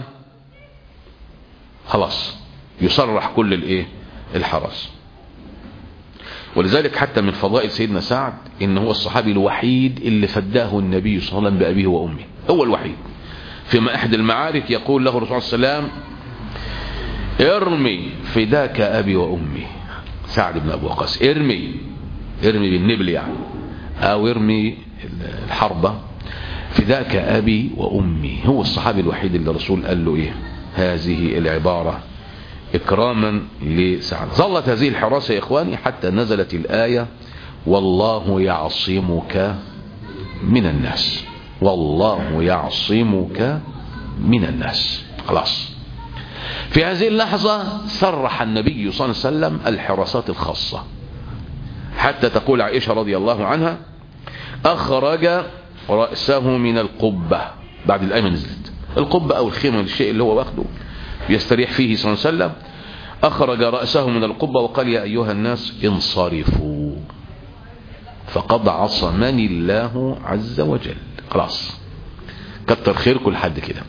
خلاص يصرح كل الايه الحرس ولذلك حتى من فضائل سيدنا سعد ان هو الصحابي الوحيد اللي فداه النبي صلى الله عليه وسلم بأبيه وأمه هو الوحيد في احد المعارك يقول له الرسول صلى الله عليه وسلم ارمي فداك أبي وأمي سعد بن أبو وقاص ارمي ارمي بالنبل يعني او ارمي الحربة فداك أبي وأمي هو الصحابي الوحيد اللي الرسول قال له ايه هذه العبارة إكراما لسعد ظلت هذه الحراسة يا إخواني حتى نزلت الآية والله يعصمك من الناس والله يعصمك من الناس خلاص في هذه اللحظة صرح النبي صلى الله عليه وسلم الحراسات الخاصة حتى تقول عائشة رضي الله عنها أخرج رأسه من القبة بعد الآية نزلت القبة أو الخيمة الشيء اللي هو واخده يستريح فيه صلى الله عليه وسلم أخرج رأسه من القبة وقال يا أيها الناس انصرفوا فقد عصمني الله عز وجل خلاص كتر خيركم لحد كده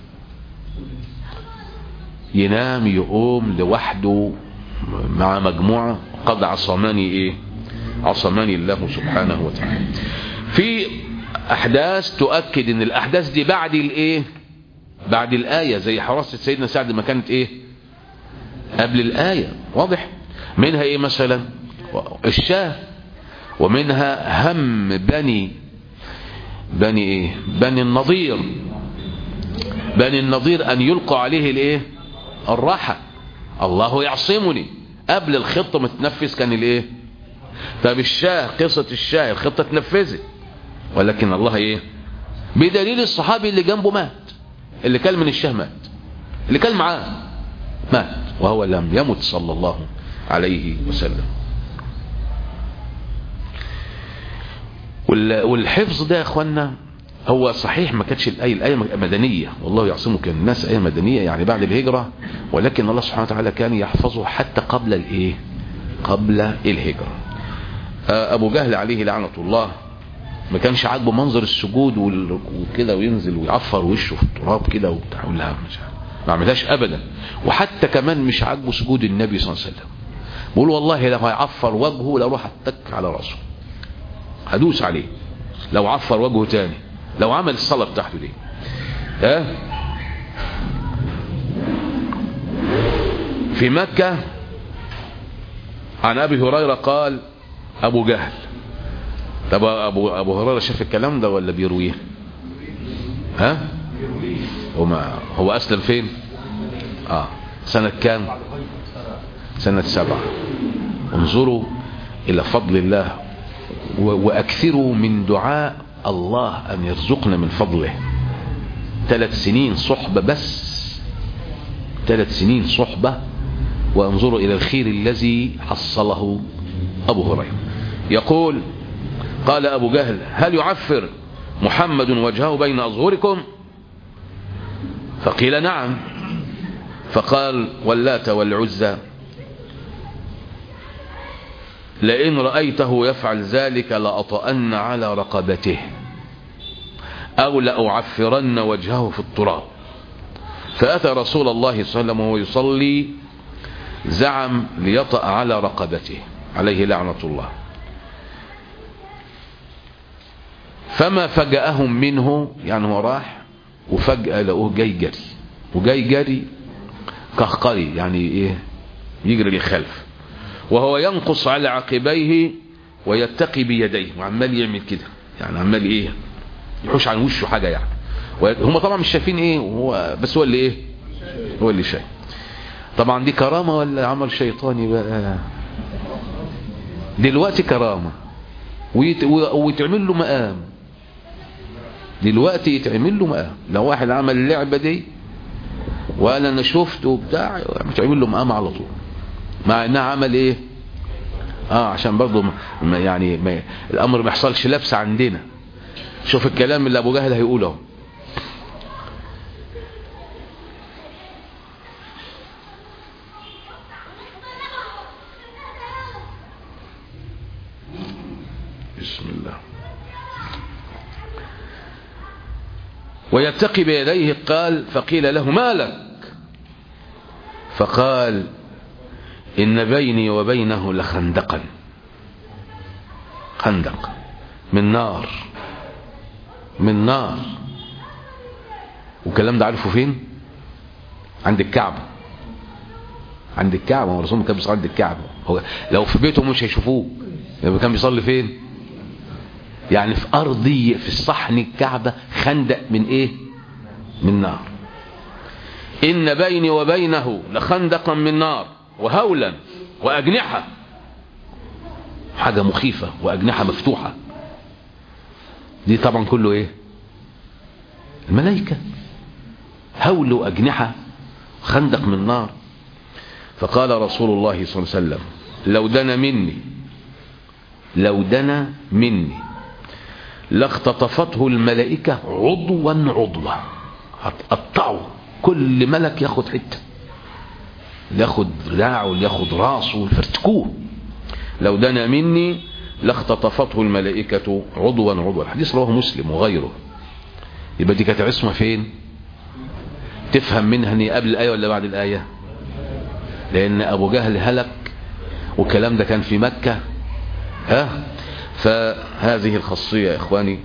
ينام يقوم لوحده مع مجموعة قد عصمني ايه عصمني الله سبحانه وتعالى في احداث تؤكد ان الاحداث دي بعد الايه بعد الآية زي حراسة سيدنا سعد ما كانت ايه قبل الآية واضح منها ايه مثلا الشاه ومنها هم بني بني ايه بني النضير بني النضير ان يلقى عليه الايه الراحة الله يعصمني قبل الخطة ما تتنفذ كان الايه طب الشاه قصة الشاه الخطة تنفذت ولكن الله ايه بدليل الصحابي اللي جنبه مات اللي كان من الشاه مات اللي كان معاه مات وهو لم يمت صلى الله عليه وسلم والحفظ ده يا اخوانا هو صحيح ما كانتش الآية الآية مدنية والله يعصمك الناس آية مدنية يعني بعد الهجرة ولكن الله سبحانه وتعالى كان يحفظه حتى قبل الايه قبل الهجرة أبو جهل عليه لعنة الله ما كانش عاجبه منظر السجود وكده وينزل ويعفر وشه في التراب كده وبتاع لا مش ما عملهاش ابدا وحتى كمان مش عاجبه سجود النبي صلى الله عليه وسلم بقول والله لو هيعفر وجهه لو راح اتك على راسه هدوس عليه لو عفر وجهه تاني لو عمل الصلاة بتاعته دي ها في مكة عن ابي هريرة قال ابو جهل طب ابو ابو هريره شاف الكلام ده ولا بيرويه ها وما هو اسلم فين اه سنة كام سنة سبعة انظروا الى فضل الله واكثروا من دعاء الله ان يرزقنا من فضله ثلاث سنين صحبة بس ثلاث سنين صحبة وانظروا الى الخير الذي حصله ابو هريره يقول قال أبو جهل هل يعفر محمد وجهه بين أظهركم فقيل نعم فقال واللات والعزى لئن رأيته يفعل ذلك لأطأن على رقبته أو لأعفرن وجهه في التراب فأتى رسول الله صلى الله عليه وسلم وهو يصلي زعم ليطأ على رقبته عليه لعنة الله فما فجأهم منه يعني هو راح وفجأة لقوه جاي جري وجاي جري كهقري يعني ايه يجري للخلف وهو ينقص على عقبيه ويتقي بيديه وعمال يعمل كده يعني عمال ايه يحوش عن وشه حاجة يعني هم طبعا مش شايفين ايه وهو بس هو اللي ايه هو اللي شايف طبعا دي كرامة ولا عمل شيطاني بقى دلوقتي كرامة ويت... ويتعمل له مقام دلوقتي يتعمل له مقام لو واحد عمل اللعبة دي وقال انا شفته وبتاع يتعمل له مقام على طول مع انها عمل ايه اه عشان برضه ما يعني ما الامر ما يحصلش لبس عندنا شوف الكلام اللي ابو جهل هيقوله بسم الله ويتقي بيديه قال فقيل له ما لك فقال إن بيني وبينه لخندقا خندق من نار من نار والكلام ده عارفه فين عند الكعبة عند الكعبة هو الرسول كان بيصلي عند الكعبة هو لو في بيته مش هيشوفوه يبقى كان بيصلي فين يعني في أرضية في الصحن الكعبة خندق من إيه من نار إن بيني وبينه لخندقا من نار وهولا وأجنحة حاجة مخيفة وأجنحة مفتوحة دي طبعا كله إيه الملائكة هول وأجنحة خندق من نار فقال رسول الله صلى الله عليه وسلم لو دنا مني لو دنا مني لاختطفته الملائكة عضوا عضوا هتقطعوا كل ملك ياخد حتة ياخد ذراعه ياخد راسه يفرتكوه لو دنا مني لاختطفته الملائكة عضوا عضوا الحديث رواه مسلم وغيره يبقى دي كانت عصمة فين تفهم منها ان قبل الآية ولا بعد الآية لأن أبو جهل هلك والكلام ده كان في مكة ها فهذه الخاصية يا إخواني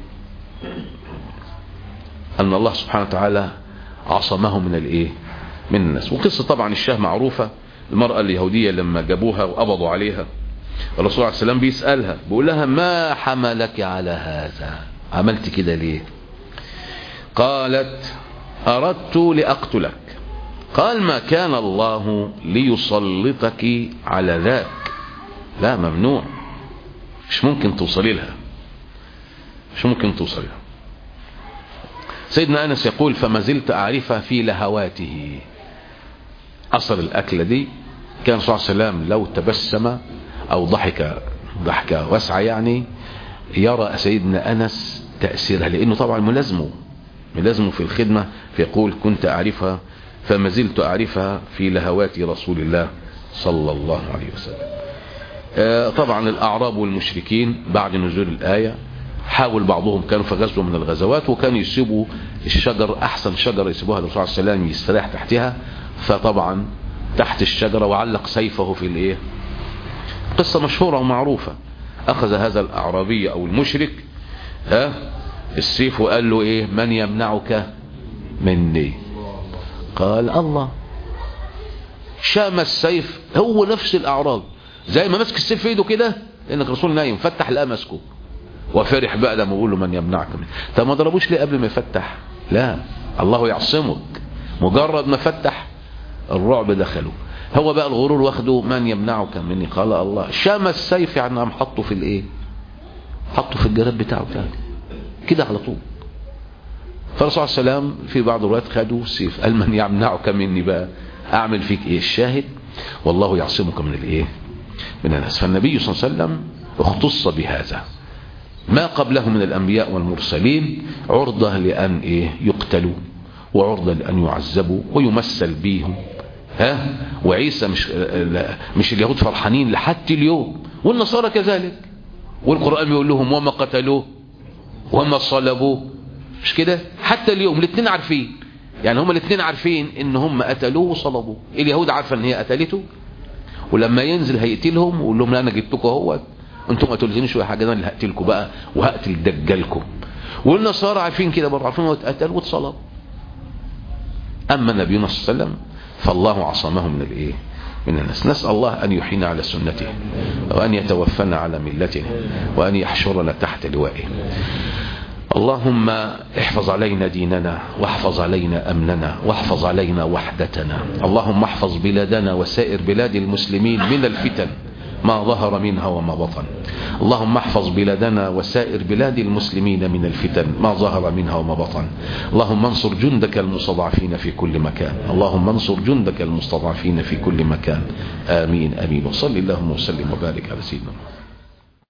أن الله سبحانه وتعالى عصمه من الإيه من الناس وقصة طبعا الشاه معروفة المرأة اليهودية لما جابوها وقبضوا عليها الرسول عليه السلام بيسألها بيقول لها ما حملك على هذا عملت كده ليه قالت أردت لأقتلك قال ما كان الله ليسلطك على ذاك لا ممنوع مش ممكن توصلي لها مش ممكن توصلي لها سيدنا أنس يقول فما زلت أعرفها في لهواته أثر الأكلة دي كان صلى الله عليه وسلم لو تبسم أو ضحك ضحكة واسعة يعني يرى سيدنا أنس تأثيرها لأنه طبعا ملازمه ملازمه في الخدمة فيقول كنت أعرفها فما زلت أعرفها في لهوات رسول الله صلى الله عليه وسلم طبعا الأعراب والمشركين بعد نزول الآية حاول بعضهم كانوا في غزوة من الغزوات وكانوا يسيبوا الشجر أحسن شجرة يسيبوها الرسول عليه السلام يستريح تحتها فطبعا تحت الشجرة وعلق سيفه في الايه قصة مشهورة ومعروفة أخذ هذا الأعرابي أو المشرك ها السيف وقال له إيه من يمنعك مني قال الله شام السيف هو نفس الأعراب زي ما مسك السيف في ايده كده لأنك الرسول نايم فتح لقى مسكه وفرح بقى لما يقول له من يمنعك مني طب ما ضربوش ليه قبل ما يفتح لا الله يعصمك مجرد ما فتح الرعب دخله هو بقى الغرور واخده من يمنعك مني قال الله شام السيف يعني عم حطه في الايه حطه في الجراب بتاعه تاني كده على طول فالرسول صلى الله عليه وسلم في بعض الروايات خدوا السيف قال من يمنعك مني بقى اعمل فيك ايه الشاهد والله يعصمك من الايه من الناس فالنبي صلى الله عليه وسلم اختص بهذا ما قبله من الانبياء والمرسلين عرضة لان ايه يقتلوا وعرضة لان يعذبوا ويمثل بيهم ها وعيسى مش مش اليهود فرحانين لحد اليوم والنصارى كذلك والقرآن بيقول لهم وما قتلوه وما صلبوه مش كده حتى اليوم الاثنين عارفين يعني هما الاثنين عارفين ان هم قتلوه وصلبوه اليهود عارفه ان هي قتلته ولما ينزل هيقتلهم ويقول لهم لا انا جبتكم اهوت انتم ما تقتلونيش ولا حاجه انا اللي هقتلكم بقى وهقتل دجالكم والنصارى عارفين كده برضه عارفين هو اتقتل واتصلب اما نبينا صلى الله عليه وسلم فالله عصمه من الايه من الناس نسال الله ان يحيينا على سنته وان يتوفنا على ملته وان يحشرنا تحت لوائه اللهم احفظ علينا ديننا واحفظ علينا أمننا واحفظ علينا وحدتنا اللهم احفظ بلادنا وسائر بلاد المسلمين من الفتن ما ظهر منها وما بطن اللهم احفظ بلادنا وسائر بلاد المسلمين من الفتن ما ظهر منها وما بطن اللهم انصر جندك المستضعفين في كل مكان اللهم انصر جندك المستضعفين في كل مكان آمين آمين وصل اللهم وسلم وبارك على سيدنا محمد